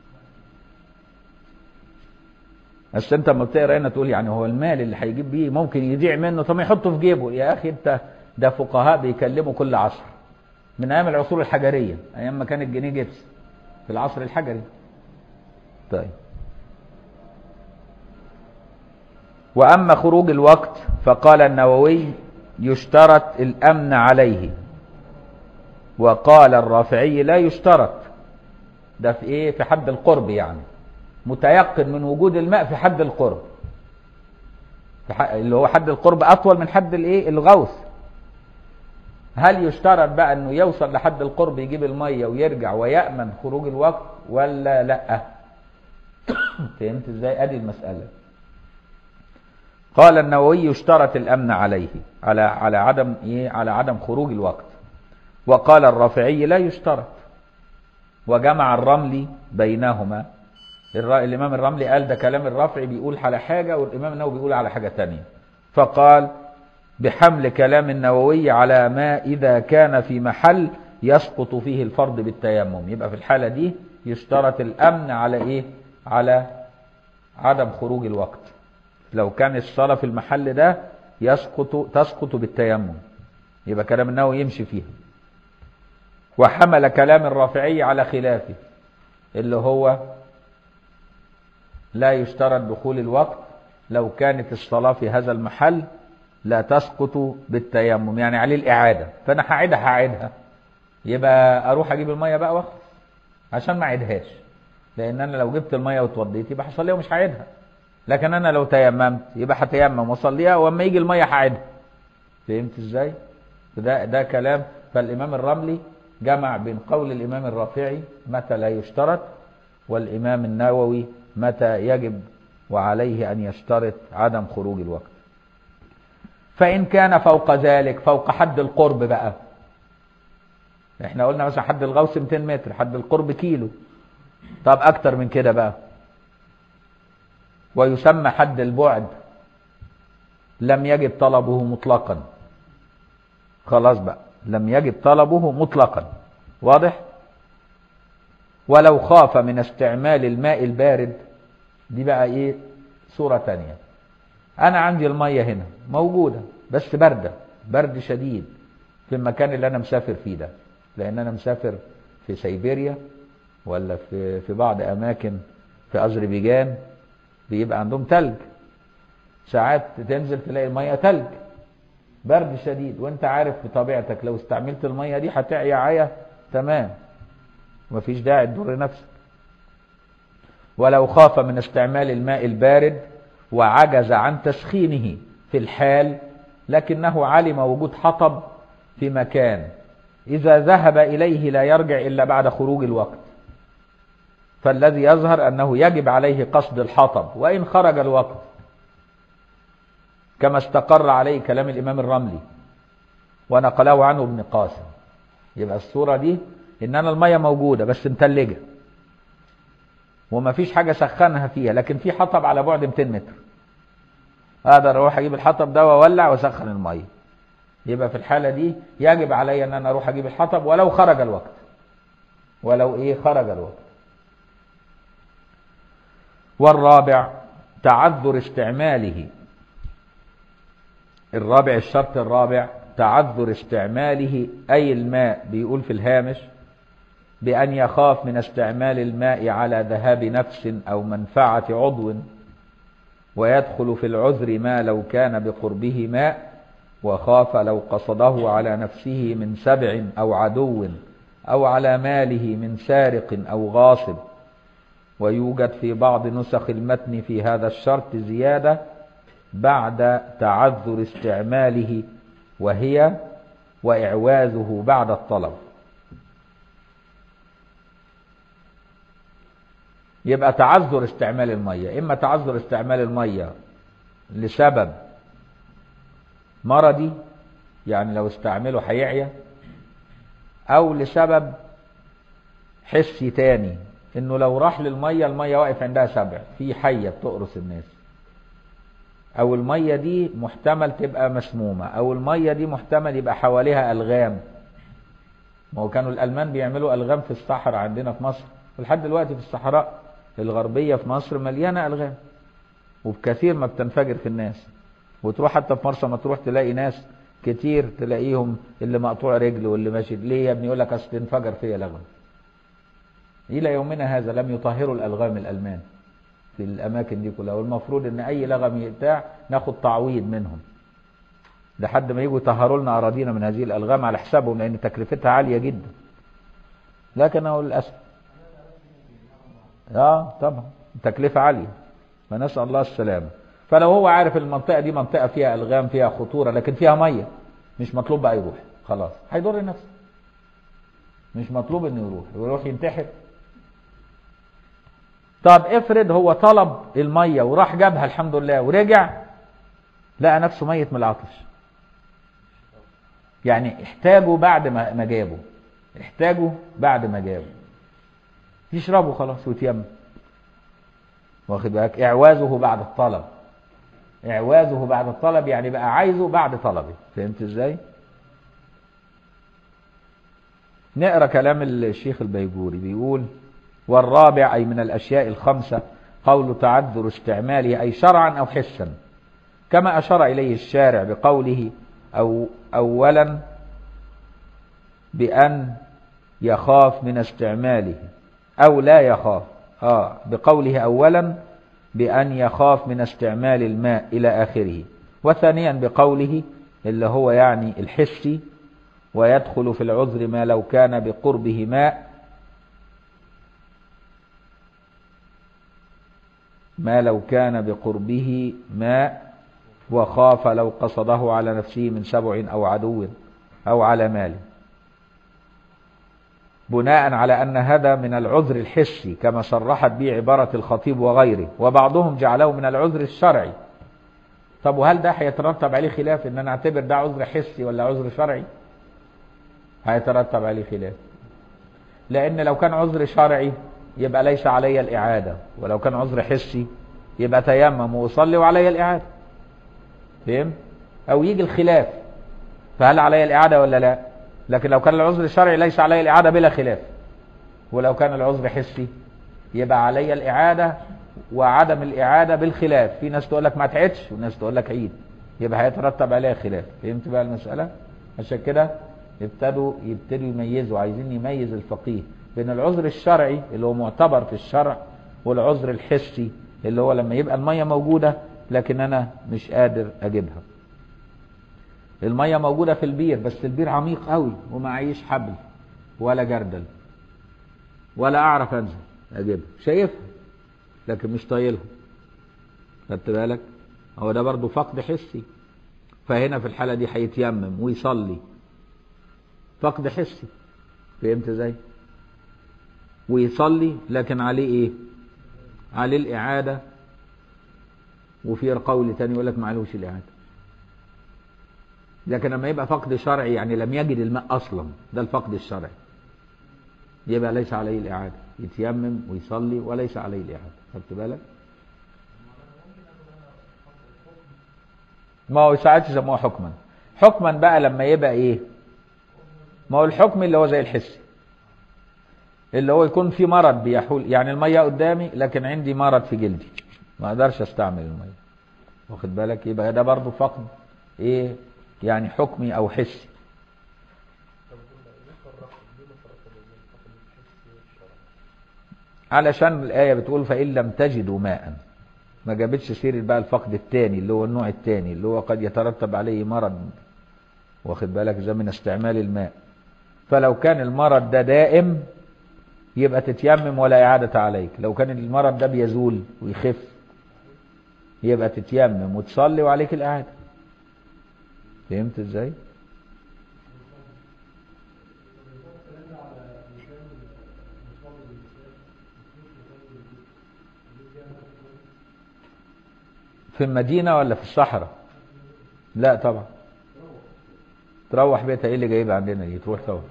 بس انت لما بتقرا هنا تقول يعني هو المال اللي هيجيب بيه ممكن يضيع منه طب ما يحطه في جيبه يا اخي انت ده فقهاء بيكلموا كل عصر من ايام العصور الحجريه ايام ما كان الجنيه جبس في العصر الحجري طيب واما خروج الوقت فقال النووي يشترط الامن عليه وقال الرافعي لا يشترط ده في ايه في حد القرب يعني متيقن من وجود الماء في حد القرب في ح- اللي هو حد القرب اطول من حد الايه الغوث هل يشترط بقى انه يوصل لحد القرب يجيب الميه ويرجع ويامن خروج الوقت ولا لا فهمت ازاي ادي المساله قال النووي يشترط الامن عليه على على عدم ايه على عدم خروج الوقت وقال الرافعي لا يشترط وجمع الرملي بينهما الر- الامام الرملي قال ده كلام الرافعي بيقول على حاجه والامام النووي بيقول على حاجه تانية فقال بحمل كلام النووي على ما اذا كان في محل يسقط فيه الفرض بالتيمم يبقى في الحالة دي يشترط الأمن على إيه على عدم خروج الوقت لو كان الصلاة في المحل ده يسقط تسقط بالتيمم يبقى كلام النووي يمشي فيها وحمل كلام الرافعي على خلافه اللي هو لا يشترط دخول الوقت لو كانت الصلاة في هذا المحل لا تسقط بالتيمم يعني عليه الإعادة فأنا هعيدها هعيدها يبقى أروح أجيب المية بقى واخلص عشان ما أعيدهاش لأن أنا لو جبت المية واتوضيت يبقى هصليها ومش هعيدها لكن أنا لو تيممت يبقى هتيمم وأصليها وأما يجي المية هعيدها فهمت إزاي؟ ده ده كلام فالإمام الرملي جمع بين قول الإمام الرافعي متى لا يشترط والإمام النووي متى يجب وعليه أن يشترط عدم خروج الوقت فإن كان فوق ذلك فوق حد القرب بقى احنا قلنا مثلا حد الغوص 200 متر حد القرب كيلو طب أكتر من كده بقى ويسمى حد البعد لم يجب طلبه مطلقا خلاص بقى لم يجب طلبه مطلقا واضح ولو خاف من استعمال الماء البارد دي بقى ايه صورة تانية انا عندي المية هنا موجودة بس باردة برد شديد في المكان اللي انا مسافر فيه ده لان انا مسافر في سيبيريا ولا في في بعض اماكن في اذربيجان بيبقى عندهم تلج ساعات تنزل تلاقي المية تلج برد شديد وانت عارف بطبيعتك لو استعملت المية دي هتعيا عيا تمام مفيش داعي تضر نفسك ولو خاف من استعمال الماء البارد وعجز عن تسخينه في الحال لكنه علم وجود حطب في مكان إذا ذهب إليه لا يرجع إلا بعد خروج الوقت فالذي يظهر أنه يجب عليه قصد الحطب وإن خرج الوقت كما استقر عليه كلام الإمام الرملي ونقله عنه ابن قاسم يبقى الصورة دي إن أنا المية موجودة بس متلجة وما فيش حاجة سخنها فيها لكن في حطب على بعد 200 متر اقدر اروح اجيب الحطب ده واولع واسخن الميه يبقى في الحاله دي يجب علي ان انا اروح اجيب الحطب ولو خرج الوقت ولو ايه خرج الوقت والرابع تعذر استعماله الرابع الشرط الرابع تعذر استعماله اي الماء بيقول في الهامش بأن يخاف من استعمال الماء على ذهاب نفس أو منفعة عضو ويدخل في العذر ما لو كان بقربه ماء وخاف لو قصده على نفسه من سبع أو عدو أو على ماله من سارق أو غاصب ويوجد في بعض نسخ المتن في هذا الشرط زيادة بعد تعذر استعماله وهي وإعوازه بعد الطلب يبقى تعذر استعمال المية إما تعذر استعمال المية لسبب مرضي يعني لو استعمله هيعيا أو لسبب حسي تاني إنه لو راح للمية المية واقف عندها سبع في حية بتقرص الناس أو المية دي محتمل تبقى مسمومة أو المية دي محتمل يبقى حواليها ألغام ما هو كانوا الألمان بيعملوا ألغام في الصحراء عندنا في مصر ولحد دلوقتي في الصحراء الغربية في مصر مليانة ألغام وبكثير ما بتنفجر في الناس وتروح حتى في مرسى مطروح تلاقي ناس كتير تلاقيهم اللي مقطوع رجل واللي ماشي ليه يا ابني يقول لك اصل انفجر فيا لغم الى يومنا هذا لم يطهروا الالغام الالمان في الاماكن دي كلها والمفروض ان اي لغم يبتاع ناخد تعويض منهم لحد ما يجوا يطهروا لنا اراضينا من هذه الالغام على حسابهم لان تكلفتها عاليه جدا لكن اقول للاسف اه طبعا تكلفة عالية فنسأل الله السلامة فلو هو عارف المنطقة دي منطقة فيها ألغام فيها خطورة لكن فيها مية مش مطلوب بقى يروح خلاص هيضر نفسه مش مطلوب انه يروح يروح ينتحر طب افرض هو طلب المية وراح جابها الحمد لله ورجع لقى نفسه ميت من العطش يعني احتاجه بعد ما جابه احتاجه بعد ما جابه يشربه خلاص ويتيمم واخد بالك اعوازه بعد الطلب اعوازه بعد الطلب يعني بقى عايزه بعد طلبه فهمت ازاي نقرأ كلام الشيخ البيجوري بيقول والرابع أي من الأشياء الخمسة قول تعذر استعماله أي شرعا أو حسا كما أشار إليه الشارع بقوله أو أولا بأن يخاف من استعماله أو لا يخاف آه بقوله أولا بأن يخاف من استعمال الماء إلى آخره وثانيا بقوله اللي هو يعني الحسي ويدخل في العذر ما لو كان بقربه ماء ما لو كان بقربه ماء وخاف لو قصده على نفسه من سبع أو عدو أو على ماله بناء على أن هذا من العذر الحسي كما صرحت به عبارة الخطيب وغيره وبعضهم جعله من العذر الشرعي طب وهل ده هيترتب عليه خلاف ان انا اعتبر ده عذر حسي ولا عذر شرعي هيترتب عليه خلاف لان لو كان عذر شرعي يبقى ليس علي الاعاده ولو كان عذر حسي يبقى تيمم واصلي وعلي الاعاده فهم او يجي الخلاف فهل علي الاعاده ولا لا لكن لو كان العذر الشرعي ليس علي الاعاده بلا خلاف ولو كان العذر حسي يبقى علي الاعاده وعدم الإعادة بالخلاف في ناس تقول لك ما تعيدش وناس تقول لك عيد يبقى هيترتب عليها خلاف فهمت بقى المسألة عشان كده ابتدوا يبتدوا يميزوا عايزين يميز الفقيه بين العذر الشرعي اللي هو معتبر في الشرع والعذر الحسي اللي هو لما يبقى المية موجودة لكن أنا مش قادر أجيبها المية موجودة في البير بس البير عميق قوي ومعيش حبل ولا جردل ولا أعرف أنزل أجيبها شايفها لكن مش طايلهم خدت بالك هو ده برضه فقد حسي فهنا في الحالة دي هيتيمم ويصلي فقد حسي فهمت ازاي ويصلي لكن عليه ايه عليه الإعادة وفي قول تاني يقول لك ما عليهوش الإعادة لكن لما يبقى فقد شرعي يعني لم يجد الماء أصلا ده الفقد الشرعي يبقى ليس عليه الإعادة يتيمم ويصلي وليس عليه الإعادة خدت بالك ما هو ساعات يسموها حكما حكما بقى لما يبقى ايه ما هو الحكم اللي هو زي الحسي اللي هو يكون في مرض بيحول يعني المية قدامي لكن عندي مرض في جلدي ما اقدرش استعمل المية واخد بالك يبقى ده برضو فقد ايه يعني حكمي او حسي طب ليه فرقت ليه ما فرقت بين الفقد الحسي والشرعي؟ علشان الآية بتقول فإن لم تجدوا ماء ما جابتش سيرة بقى الفقد الثاني اللي هو النوع الثاني اللي هو قد يترتب عليه مرض واخد بالك زي من استعمال الماء فلو كان المرض ده دائم يبقى تتيمم ولا إعادة عليك لو كان المرض ده بيزول ويخف يبقى تتيمم وتصلي وعليك الإعادة فهمت ازاي؟ في المدينة ولا في الصحراء لا طبعا تروح بيتها ايه اللي جايبها عندنا دي تروح طبعا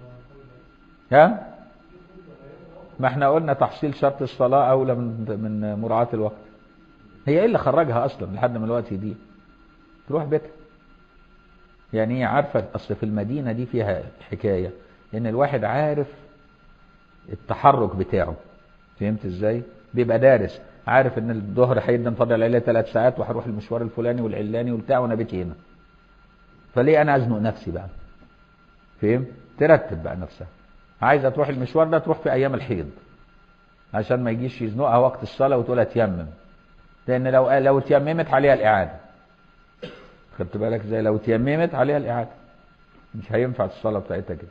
ها ما احنا قلنا تحصيل شرط الصلاة اولى من من مراعاة الوقت هي ايه اللي خرجها اصلا لحد ما الوقت يضيق تروح بيتها يعني هي عارفة اصل في المدينة دي فيها حكاية ان الواحد عارف التحرك بتاعه فهمت ازاي بيبقى دارس عارف ان الظهر هيدن فاضل عليه ثلاث ساعات وهروح المشوار الفلاني والعلاني وبتاع وانا بيتي هنا فليه انا ازنق نفسي بقى فهم ترتب بقى نفسها عايزه تروح المشوار ده تروح في ايام الحيض عشان ما يجيش يزنقها وقت الصلاه وتقول اتيمم لان لو لو اتيممت عليها الاعاده خدت بالك زي لو اتيممت عليها الاعاده مش هينفع الصلاه بتاعتها كده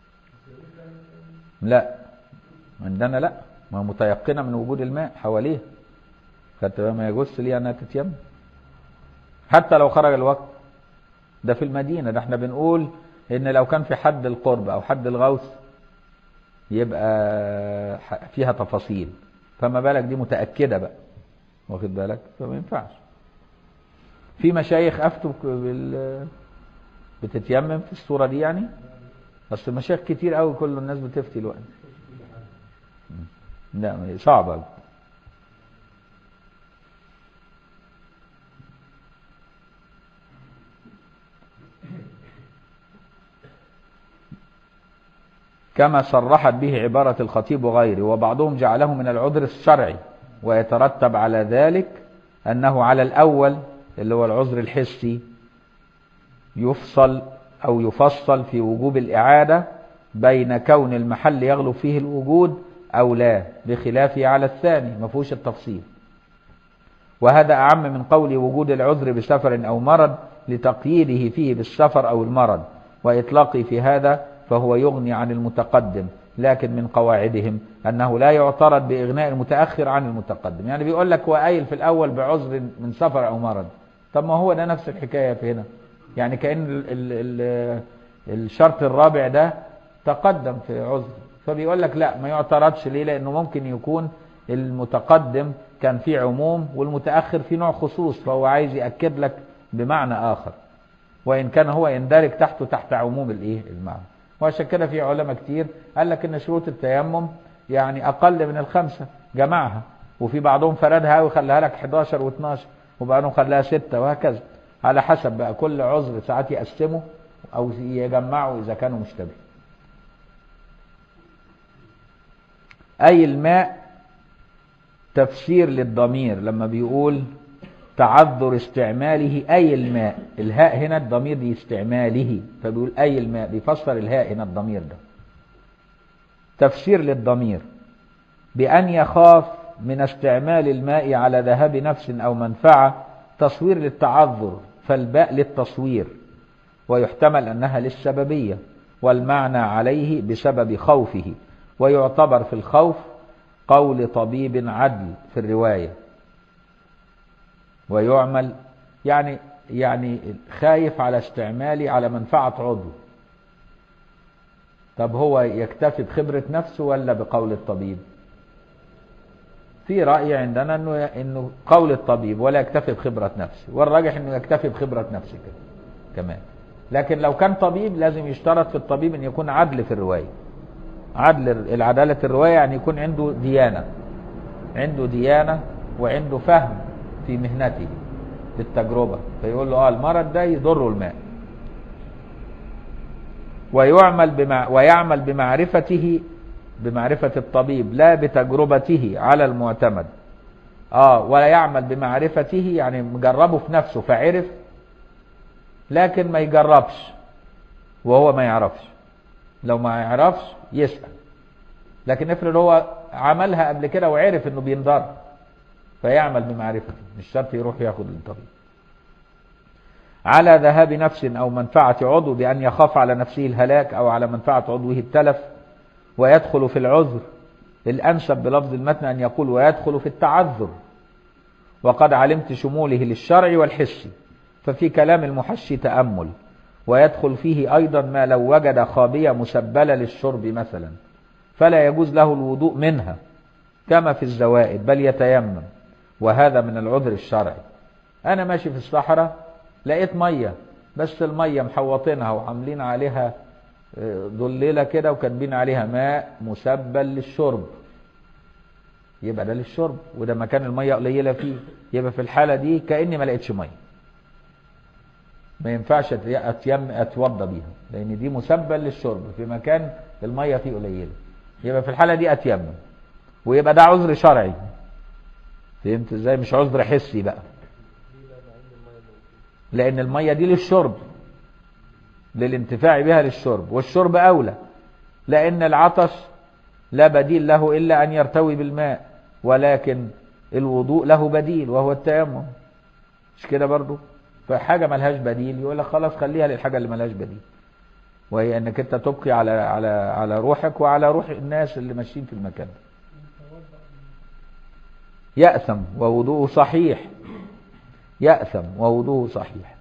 لا عندنا لا ما هي متيقنه من وجود الماء حواليها خدت بالك ما يجوز ليها انها تتيمم حتى لو خرج الوقت ده في المدينه ده احنا بنقول ان لو كان في حد القرب او حد الغوث يبقى فيها تفاصيل فما بالك دي متاكده بقى واخد بالك فما ينفعش في مشايخ افتوا بال بتتيمم في الصوره دي يعني اصل مشايخ كتير قوي كل الناس بتفتي الوقت لا صعبه كما صرحت به عبارة الخطيب وغيره وبعضهم جعله من العذر الشرعي ويترتب على ذلك أنه على الأول اللي هو العذر الحسي يفصل أو يفصل في وجوب الإعادة بين كون المحل يغلب فيه الوجود أو لا بخلافه على الثاني ما فيهوش التفصيل وهذا أعم من قول وجود العذر بسفر أو مرض لتقييده فيه بالسفر أو المرض وإطلاقه في هذا فهو يغني عن المتقدم لكن من قواعدهم أنه لا يعترض بإغناء المتأخر عن المتقدم يعني بيقول لك هو قايل في الأول بعذر من سفر أو مرض طب ما هو ده نفس الحكاية في هنا يعني كأن ال ال ال الشرط الرابع ده تقدم في عذر فبيقول لك لا ما يعترضش ليه لأنه ممكن يكون المتقدم كان فيه عموم والمتأخر فيه نوع خصوص فهو عايز يأكد لك بمعنى آخر وإن كان هو يندرج تحته تحت عموم الإيه المعنى وعشان كده في علماء كتير قال لك إن شروط التيمم يعني أقل من الخمسة جمعها وفي بعضهم فردها وخلاها لك 11 و12 وبعضهم خلاها 6 وهكذا على حسب بقى كل عذر ساعات يقسمه أو يجمعه إذا كانوا مشتبه أي الماء تفسير للضمير لما بيقول تعذر استعماله أي الماء الهاء هنا الضمير دي استعماله فبيقول أي الماء بيفسر الهاء هنا الضمير ده تفسير للضمير بأن يخاف من استعمال الماء على ذهاب نفس أو منفعة تصوير للتعذر فالباء للتصوير ويحتمل أنها للسببية والمعنى عليه بسبب خوفه ويعتبر في الخوف قول طبيب عدل في الرواية ويعمل يعني يعني خايف على استعمالي على منفعة عضو طب هو يكتفي بخبرة نفسه ولا بقول الطبيب في رأي عندنا انه انه قول الطبيب ولا يكتفي بخبرة نفسه والراجح انه يكتفي بخبرة نفسه كده كمان لكن لو كان طبيب لازم يشترط في الطبيب ان يكون عدل في الرواية عدل العدالة الرواية يعني يكون عنده ديانة عنده ديانة وعنده فهم في مهنته بالتجربة فيقول له اه المرض ده يضر الماء ويعمل بمع ويعمل بمعرفته بمعرفة الطبيب لا بتجربته على المعتمد اه ولا يعمل بمعرفته يعني مجربه في نفسه فعرف لكن ما يجربش وهو ما يعرفش لو ما يعرفش يسأل لكن افرض هو عملها قبل كده وعرف انه بينضر فيعمل بمعرفته مش شرط يروح ياخد الطبيب على ذهاب نفس او منفعة عضو بان يخاف على نفسه الهلاك او على منفعة عضوه التلف ويدخل في العذر الانسب بلفظ المتن ان يقول ويدخل في التعذر وقد علمت شموله للشرع والحسي ففي كلام المحشي تأمل ويدخل فيه أيضا ما لو وجد خابية مسبلة للشرب مثلا فلا يجوز له الوضوء منها كما في الزوائد بل يتيمم وهذا من العذر الشرعي أنا ماشي في الصحراء لقيت مية بس المية محوطينها وعاملين عليها ضليلة كده وكاتبين عليها ماء مسبل للشرب يبقى ده للشرب وده مكان المية قليلة فيه يبقى في الحالة دي كأني ما لقيتش مية ما ينفعش اتيم اتوضى بيها لان دي مسبل للشرب في مكان الميه فيه قليله يبقى في الحاله دي اتيمم ويبقى ده عذر شرعي فهمت ازاي مش عذر حسي بقى لان الميه دي للشرب للانتفاع بها للشرب والشرب اولى لان العطش لا بديل له الا ان يرتوي بالماء ولكن الوضوء له بديل وهو التيمم مش كده برضو فحاجة ملهاش بديل يقول لك خلاص خليها للحاجة اللي ملهاش بديل وهي انك انت تبقي على على على روحك وعلى روح الناس اللي ماشيين في المكان ده يأثم ووضوءه صحيح يأثم ووضوءه صحيح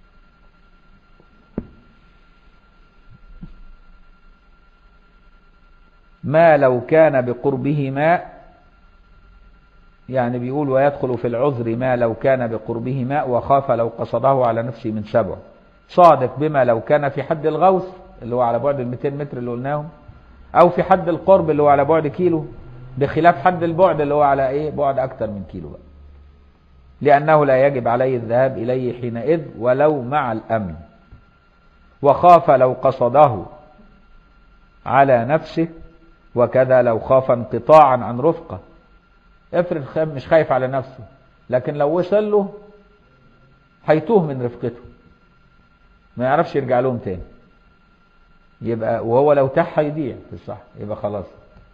ما لو كان بقربه ماء يعني بيقول ويدخل في العذر ما لو كان بقربه ماء وخاف لو قصده على نفسه من سبع صادق بما لو كان في حد الغوث اللي هو على بعد ال 200 متر اللي قلناهم او في حد القرب اللي هو على بعد كيلو بخلاف حد البعد اللي هو على ايه بعد اكتر من كيلو بقى لانه لا يجب عليه الذهاب اليه حينئذ ولو مع الامن وخاف لو قصده على نفسه وكذا لو خاف انقطاعا عن رفقة افرض خاف مش خايف على نفسه لكن لو وصل له هيتوه من رفقته ما يعرفش يرجع لهم تاني يبقى وهو لو تاه هيضيع في الصح يبقى خلاص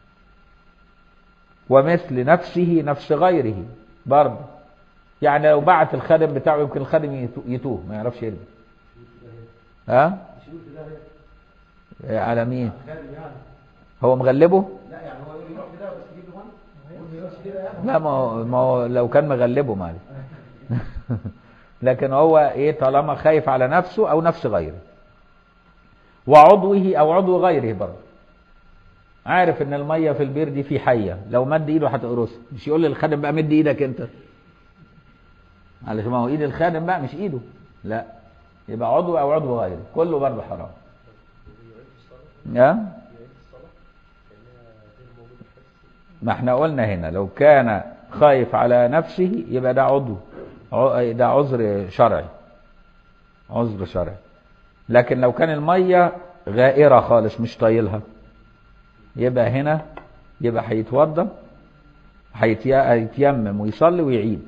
ومثل نفسه نفس غيره برضه يعني لو بعت الخادم بتاعه يمكن الخادم يتو- يتوه ما يعرفش يرجع ها يشيلوا في داهية على مين خادم يعني هو مغلبه لا يعني هو يقول يروح في داهية بس يجيب له ميه يقول يروح كده يعني لا ما هو, ما هو لو كان مغلبه معلش لكن هو ايه طالما خايف على نفسه او نفس غيره وعضوه او عضو غيره برضه عارف ان الميه في البير دي في حيه لو مد ايده هتقرصه مش يقول للخادم بقى مد ايدك انت علشان ما هو ايد الخادم بقى مش ايده لا يبقى عضو او عضو غيره كله برضه حرام ها ما احنا قلنا هنا لو كان خايف على نفسه يبقى ده عضو ع- ده عذر شرعي عذر شرعي لكن لو كان المية غائرة خالص مش طايلها يبقى هنا يبقى هيتوضى هيتي- هيتيمم ويصلي ويعيد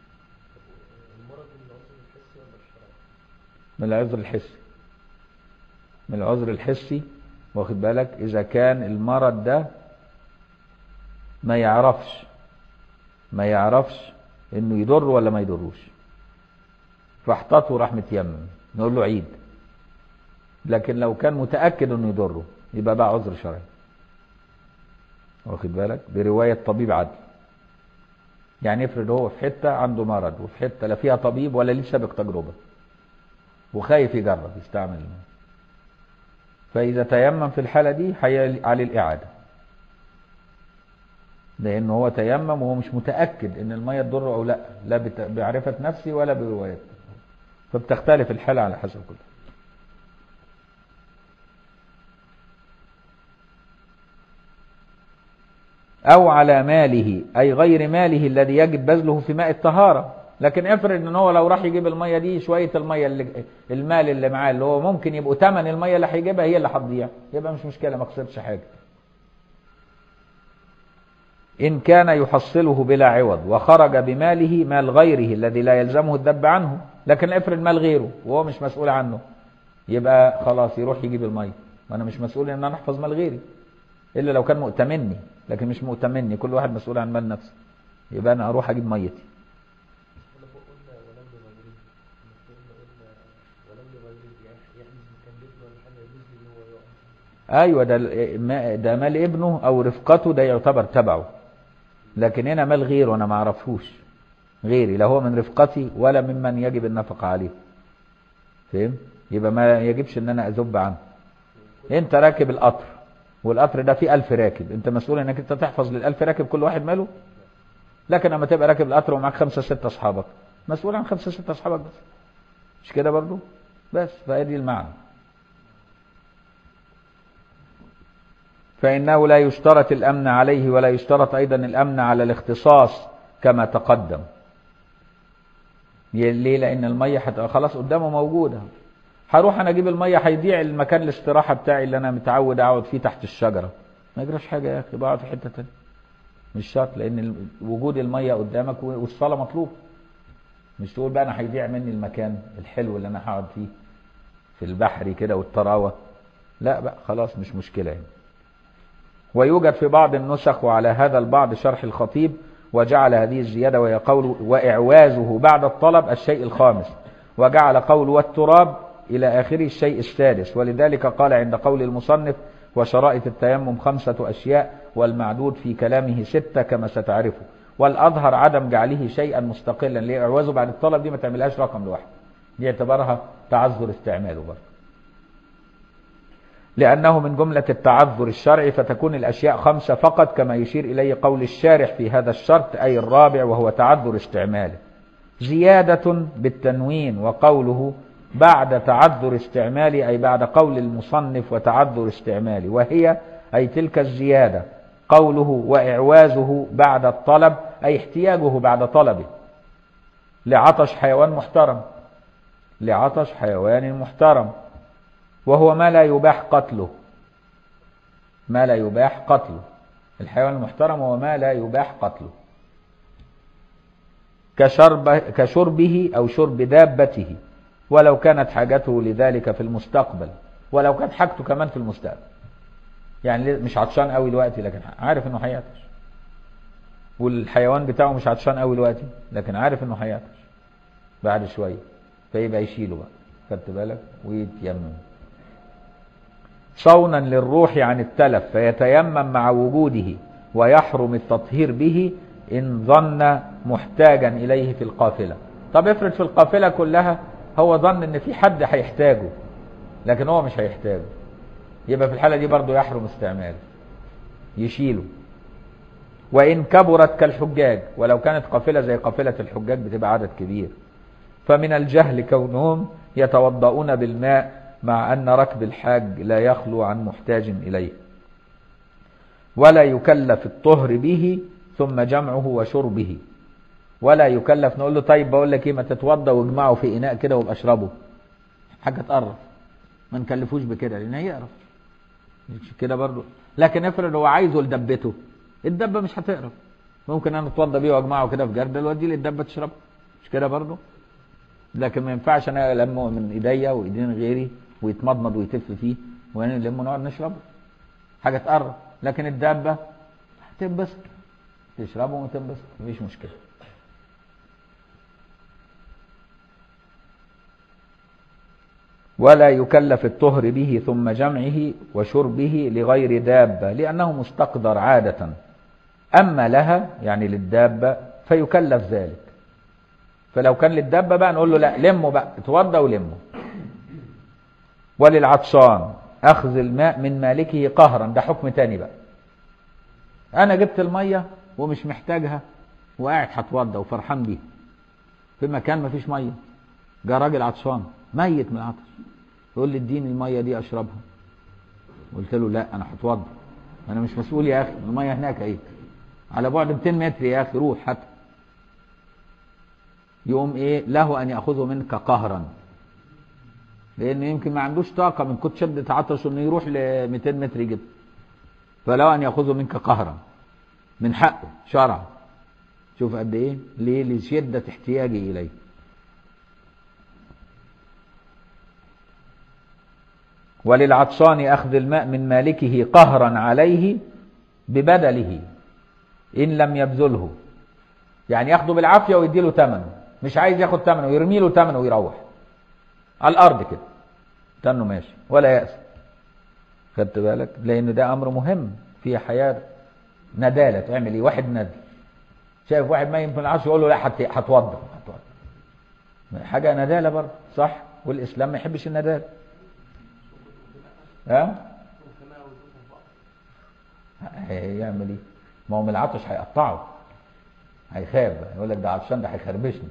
من العذر الحسي من العذر الحسي واخد بالك اذا كان المرض ده ما يعرفش ما يعرفش انه يضر ولا ما يضروش فاحتاطه وراح متيمم نقول له عيد لكن لو كان متأكد انه يضره يبقى بقى عذر شرعي واخد بالك برواية طبيب عدل يعني افرض هو في حتة عنده مرض وفي حتة لا فيها طبيب ولا ليه سابق تجربة وخايف يجرب يستعمل الماء فإذا تيمم في الحالة دي حي عليه الإعادة لأن هو تيمم وهو مش متأكد إن المية تضره أو لا لا بت- بعرفة نفسي ولا برواية فبتختلف الحالة على حسب كل أو على ماله أي غير ماله الذي يجب بذله في ماء الطهارة لكن افرض ان هو لو راح يجيب المية دي شوية المية اللي المال اللي معاه اللي هو ممكن يبقوا ثمن المية اللي هيجيبها هي اللي هتضيع يبقى مش مشكلة ما خسرش حاجة إن كان يحصله بلا عوض وخرج بماله مال غيره الذي لا يلزمه الذب عنه لكن افرض مال غيره وهو مش مسؤول عنه يبقى خلاص يروح يجيب المية وانا مش مسؤول ان انا احفظ مال غيري الا لو كان مؤتمني لكن مش مؤتمني كل واحد مسؤول عن مال نفسه يبقى انا اروح اجيب ميتي احنا فوق قلنا ولم بغيره المفروض قلنا ولم بغيره يعني يحجز مكان بيته ولا حاجه يجوز لي ان هو يقع ايوه ده ال- ما- ده مال ابنه او رفقته ده يعتبر تبعه لكن هنا مال غيره انا ما اعرفهوش غيري لا هو من رفقتي ولا ممن يجب النفقه عليه فهم يبقى ما يجبش ان انا اذب عنه انت راكب القطر والقطر ده فيه ألف راكب انت مسؤول انك انت تحفظ للألف راكب كل واحد ماله لكن لما تبقى راكب القطر ومعاك خمسة ستة اصحابك مسؤول عن خمسة ستة اصحابك بس مش كده برضو بس فادي المعنى فإنه لا يشترط الأمن عليه ولا يشترط أيضا الأمن على الاختصاص كما تقدم ليه لأن المية هتبقى خلاص قدامه موجودة هروح أنا أجيب المية هيضيع المكان الاستراحة بتاعي اللي أنا متعود أقعد فيه تحت الشجرة ما يجراش حاجة يا أخي بقعد في حتة تانية مش شرط لأن ال- وجود المية قدامك و- والصلاة مطلوب مش تقول بقى أنا هيضيع مني المكان الحلو اللي أنا هقعد فيه في البحر كده والطراوة لا بقى خلاص مش مشكلة يعني. ويوجد في بعض النسخ وعلى هذا البعض شرح الخطيب وجعل هذه الزيادة وهي قول وإعوازه بعد الطلب الشيء الخامس وجعل قول والتراب إلى آخره الشيء السادس ولذلك قال عند قول المصنف وشرائط التيمم خمسة أشياء والمعدود في كلامه ستة كما ستعرفه والأظهر عدم جعله شيئا مستقلا لإعوازه بعد الطلب دي ما تعملهاش رقم لوحده دي اعتبرها تعذر استعماله برضه لأنه من جملة التعذر الشرعي فتكون الأشياء خمسة فقط كما يشير إليه قول الشارح في هذا الشرط أي الرابع وهو تعذر استعماله زيادة بالتنوين وقوله بعد تعذر استعمالي أي بعد قول المصنف وتعذر استعمالي وهي أي تلك الزيادة قوله وإعوازه بعد الطلب أي احتياجه بعد طلبه لعطش حيوان محترم لعطش حيوان محترم وهو ما لا يباح قتله ما لا يباح قتله الحيوان المحترم هو ما لا يباح قتله كشرب كشربه أو شرب دابته ولو كانت حاجته لذلك في المستقبل ولو كانت حاجته كمان في المستقبل يعني مش عطشان قوي دلوقتي لكن عارف انه هيعطش والحيوان بتاعه مش عطشان قوي دلوقتي لكن عارف انه هيعطش بعد شويه فيبقى يشيله بقى خدت بالك ويتيمم صونا للروح عن التلف فيتيمم مع وجوده ويحرم التطهير به إن ظن محتاجا إليه في القافلة طب افرض في القافلة كلها هو ظن ان في حد هيحتاجه لكن هو مش هيحتاجه يبقى في الحالة دي برضه يحرم استعماله يشيله وإن كبرت كالحجاج ولو كانت قافلة زي قافلة الحجاج بتبقى عدد كبير فمن الجهل كونهم يتوضؤون بالماء مع أن ركب الحاج لا يخلو عن محتاج إليه ولا يكلف الطهر به ثم جمعه وشربه ولا يكلف نقول له طيب بقول لك ايه ما تتوضى واجمعه في اناء كده وابقى اشربه حاجه تقرف ما نكلفوش بكده لان هيقرف مش كده برضه لكن افرض هو عايزه لدبته الدبه مش هتقرف ممكن انا اتوضى بيه واجمعه كده في جردل وادي للدبه تشربه مش كده برضه لكن ما ينفعش انا المه من ايديا وايدين غيري ويتمضمض ويتف فيه وانا نلمه ونقعد نشربه حاجه تقرب لكن الدابه هتنبسط تشربه وتنبسط مفيش مشكله ولا يكلف الطهر به ثم جمعه وشربه لغير دابة لأنه مستقدر عادة أما لها يعني للدابة فيكلف ذلك فلو كان للدابة بقى نقول له لا لمه بقى اتوضى ولمه وللعطشان أخذ الماء من مالكه قهرا ده حكم تاني بقى أنا جبت المية ومش محتاجها وقاعد هتوضى وفرحان بيها في مكان مفيش مية جه راجل عطشان ميت من العطش يقول لي اديني الميه دي اشربها قلت له لا انا هتوضى انا مش مسؤول يا اخي الميه هناك اهي على بعد 200 متر يا اخي روح حتى يقوم ايه له ان ياخذه منك قهرا لان يمكن ما عندوش طاقه من كتر شده عطشه انه يروح ل 200 متر يجيب فله ان ياخذه منك قهرا من حقه شرعا شوف قد ايه ليه لشده احتياجي اليه وللعطشان أخذ الماء من مالكه قهرا عليه ببدله إن لم يبذله يعني ياخده بالعافية ويديله ثمنه مش عايز ياخد ثمنه ويرمي له ثمنه ويروح على الأرض كده تنه ماشي ولا يأس خدت بالك لأن ده أمر مهم في حياة ندالة تعمل إيه واحد ندل شايف واحد ميت في العرش يقول له لا هتوضى حاجة ندالة برضه صح والإسلام ما يحبش الندالة ها هيعمل ايه ما هو من العطش هيقطعه هيخاف بقى يقول لك ده عطشان ده هيخربشني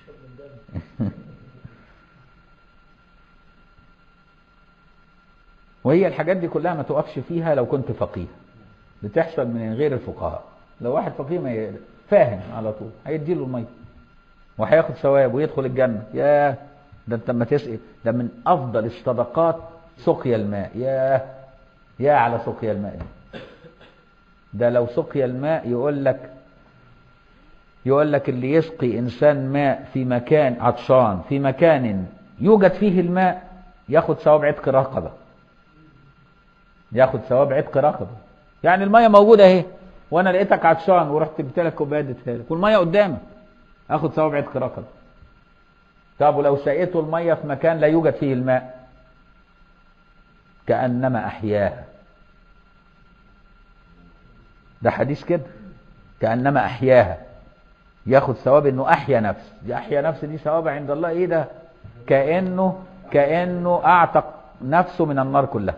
وهي الحاجات دي كلها ما تقفش فيها لو كنت فقيه بتحصل من غير الفقهاء لو واحد فقيه ما ي... فاهم على طول هيديله الميه وهياخد ثواب ويدخل الجنه ياه ده انت لما تسقي ده من افضل الصدقات سقيا الماء يا يا على سقيا الماء دي. ده لو سقيا الماء يقول لك يقول لك اللي يسقي انسان ماء في مكان عطشان في مكان يوجد فيه الماء ياخد ثواب عتق رقبه ياخد ثواب عتق رقبه يعني الميه موجوده اهي وانا لقيتك عطشان ورحت جبت لك كوبايه اديتها لك والميه قدامك اخد ثواب عتق رقبه طب ولو سقيته الميه في مكان لا يوجد فيه الماء كأنما أحياها ده حديث كده كأنما أحياها ياخد ثواب انه احيا نفس دي احيا نفس دي ثواب عند الله ايه ده كأنه كأنه اعتق نفسه من النار كلها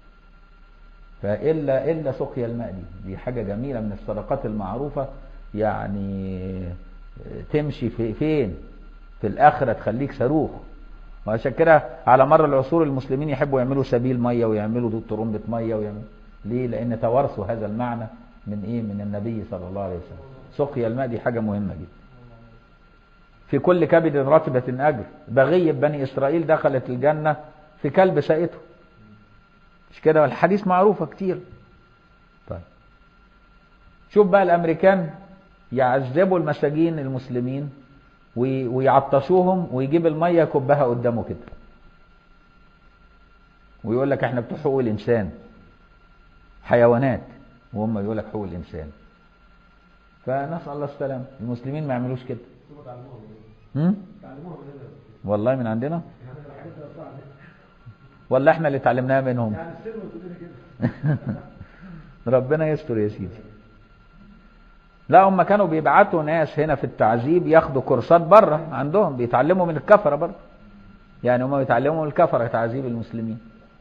فإلا إلا سقيا الماء دي دي حاجة جميلة من الصدقات المعروفة يعني تمشي في فين في الآخرة تخليك صاروخ وعشان كده على مر العصور المسلمين يحبوا يعملوا سبيل ميه ويعملوا طرمبة ميه ويعملوا ليه؟ لأن توارثوا هذا المعنى من إيه؟ من النبي صلى الله عليه وسلم. سقيا الماء دي حاجة مهمة جدا. في كل كبد رطبة أجر، بغية بني إسرائيل دخلت الجنة في كلب سقته. مش كده؟ والحديث معروفة كتير. شوف بقى الامريكان يعذبوا المساجين المسلمين وي- ويعطشوهم ويجيب الميه يكبها قدامه كده ويقول لك احنا بتوع حقوق الانسان حيوانات وهم يقول لك حقوق الانسان فنسال الله السلام المسلمين ما يعملوش كده ثم تعلموها من هم؟ تعلموها من هنا والله من عندنا يعني الحاجات اللي صعبة ولا احنا اللي اتعلمناها منهم يعني السر وتقول لنا كده ربنا يستر يا سيدي لا هم كانوا بيبعتوا ناس هنا في التعذيب ياخدوا كورسات بره عندهم بيتعلموا من الكفره برضه يعني هم بيتعلموا من الكفره تعذيب المسلمين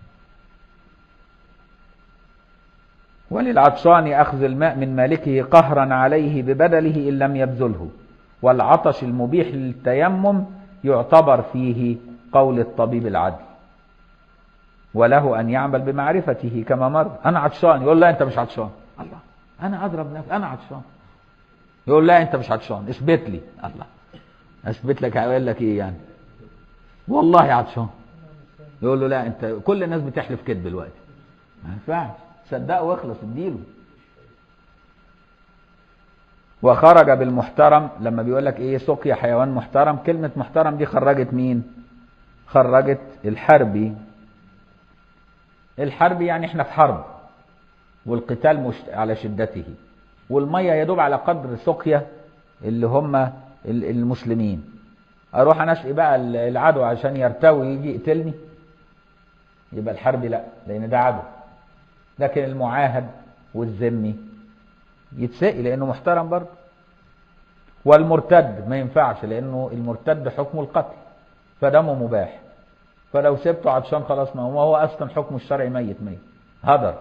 وللعطشان أخذ الماء من مالكه قهرا عليه ببدله إن لم يبذله والعطش المبيح للتيمم يعتبر فيه قول الطبيب العدل وله أن يعمل بمعرفته كما مر أنا عطشان يقول لا أنت مش عطشان الله أنا أضرب نفسي أنا عطشان يقول لا أنت مش عطشان اثبت لي الله أثبت لك هقول لك إيه يعني والله عطشان يقول له لا أنت كل الناس بتحلف كده دلوقتي ما ينفعش صدقه واخلص اديله وخرج بالمحترم لما بيقول لك ايه سقيا حيوان محترم كلمة محترم دي خرجت مين خرجت الحربي الحربي يعني احنا في حرب والقتال مش على شدته والمية يدوب على قدر سقيا اللي هم ال- المسلمين اروح انا اسقي بقى ال- العدو عشان يرتوي يجي يقتلني يبقى الحربي لا لان ده عدو لكن المعاهد والذمي يتسقي لانه محترم برضه والمرتد ما ينفعش لانه المرتد حكمه القتل فدمه مباح فلو سبته عطشان خلاص ما هو هو اصلا حكمه الشرعي ميت ميت هدر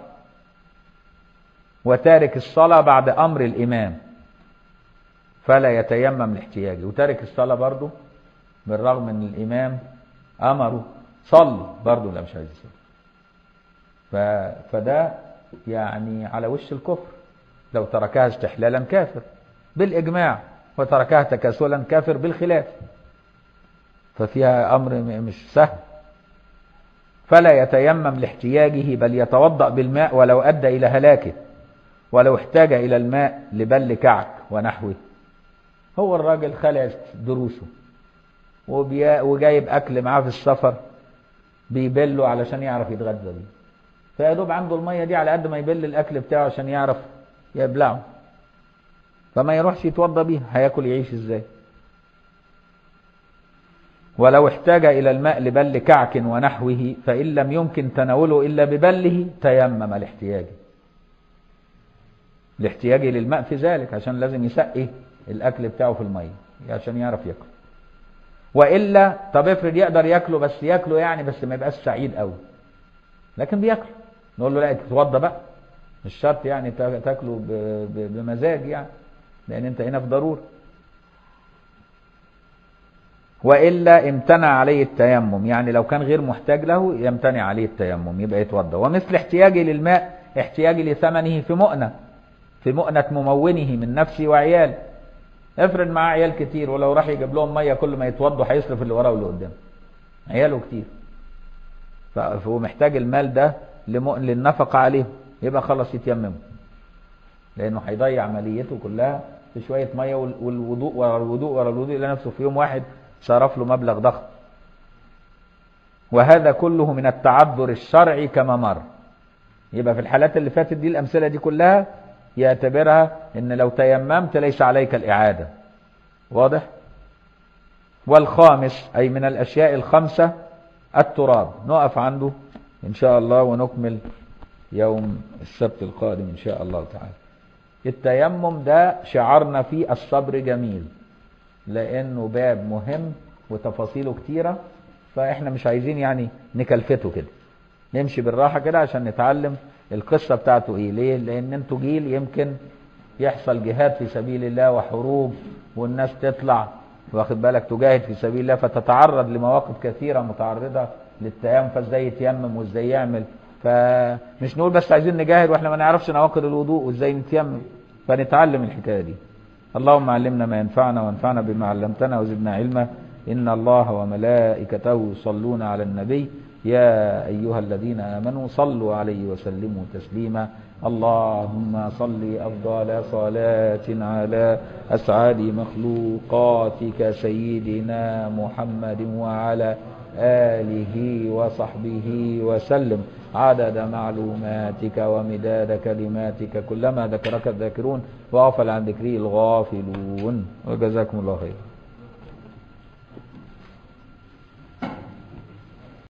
وتارك الصلاة بعد امر الامام فلا يتيمم لاحتياجه وتارك الصلاة برضه بالرغم ان الامام امره صلي برضه لا مش عايز يصلي ف... فده يعني على وش الكفر لو تركها استحلالا كافر بالإجماع وتركها تكاسلا كافر بالخلاف ففيها أمر م- مش سهل فلا يتيمم لاحتياجه بل يتوضأ بالماء ولو أدى إلى هلاكه ولو احتاج إلى الماء لبل كعك ونحوه هو الراجل خلص دروسه وبي... وجايب أكل معاه في السفر بيبله علشان يعرف يتغذى بيه فيا دوب عنده الميه دي على قد ما يبل الاكل بتاعه عشان يعرف يبلعه فما يروحش يتوضى بيها هياكل يعيش ازاي ولو احتاج الى الماء لبل كعك ونحوه فان لم يمكن تناوله الا ببله تيمم لاحتياجه لاحتياجه للماء في ذلك عشان لازم يسقي الاكل بتاعه في الميه عشان يعرف ياكل والا طب افرض يقدر ياكله بس ياكله يعني بس ما يبقاش سعيد قوي لكن بياكله نقول له لا تتوضى بقى مش شرط يعني تا- تاكله ب- ب- بمزاج يعني لان انت هنا في ضروره والا امتنع عليه التيمم يعني لو كان غير محتاج له يمتنع عليه التيمم يبقى يتوضا ومثل احتياجي للماء احتياجي لثمنه في مؤنه في مؤنه ممونه من نفسي وعيالي افرض معاه عيال كتير ولو راح يجيب لهم ميه كل ما يتوضوا هيصرف اللي وراه واللي قدامه عياله كتير ف- فهو محتاج المال ده لم- للنفقة عليه يبقى خلاص يتيمم لأنه هيضيع عمليته كلها في شوية مية وال- والوضوء ورا الوضوء ورا الوضوء إلى نفسه في يوم واحد صرف له مبلغ ضخم وهذا كله من التعذر الشرعي كما مر يبقى في الحالات اللي فاتت دي الأمثلة دي كلها يعتبرها إن لو تيممت ليس عليك الإعادة واضح؟ والخامس أي من الأشياء الخمسة التراب نقف عنده إن شاء الله ونكمل يوم السبت القادم إن شاء الله تعالى التيمم ده شعارنا فيه الصبر جميل لأنه باب مهم وتفاصيله كتيرة فإحنا مش عايزين يعني نكلفته كده نمشي بالراحة كده عشان نتعلم القصة بتاعته إيه ليه لأن أنتوا جيل يمكن يحصل جهاد في سبيل الله وحروب والناس تطلع واخد بالك تجاهد في سبيل الله فتتعرض لمواقف كثيرة متعرضة للتيمم فازاي يتيمم وازاي يعمل فمش نقول بس عايزين نجاهد واحنا ما نعرفش نواقض الوضوء وازاي نتيمم فنتعلم الحكاية دي اللهم علمنا ما ينفعنا وانفعنا بما علمتنا وزدنا علما إن الله وملائكته يصلون على النبي يا أيها الذين آمنوا صلوا عليه وسلموا تسليما اللهم صل أفضل صلاة على أسعد مخلوقاتك سيدنا محمد وعلى آله وصحبه وسلم عدد معلوماتك ومداد كلماتك كلما ذكرك الذاكرون وغفل عن ذكره الغافلون وجزاكم الله خير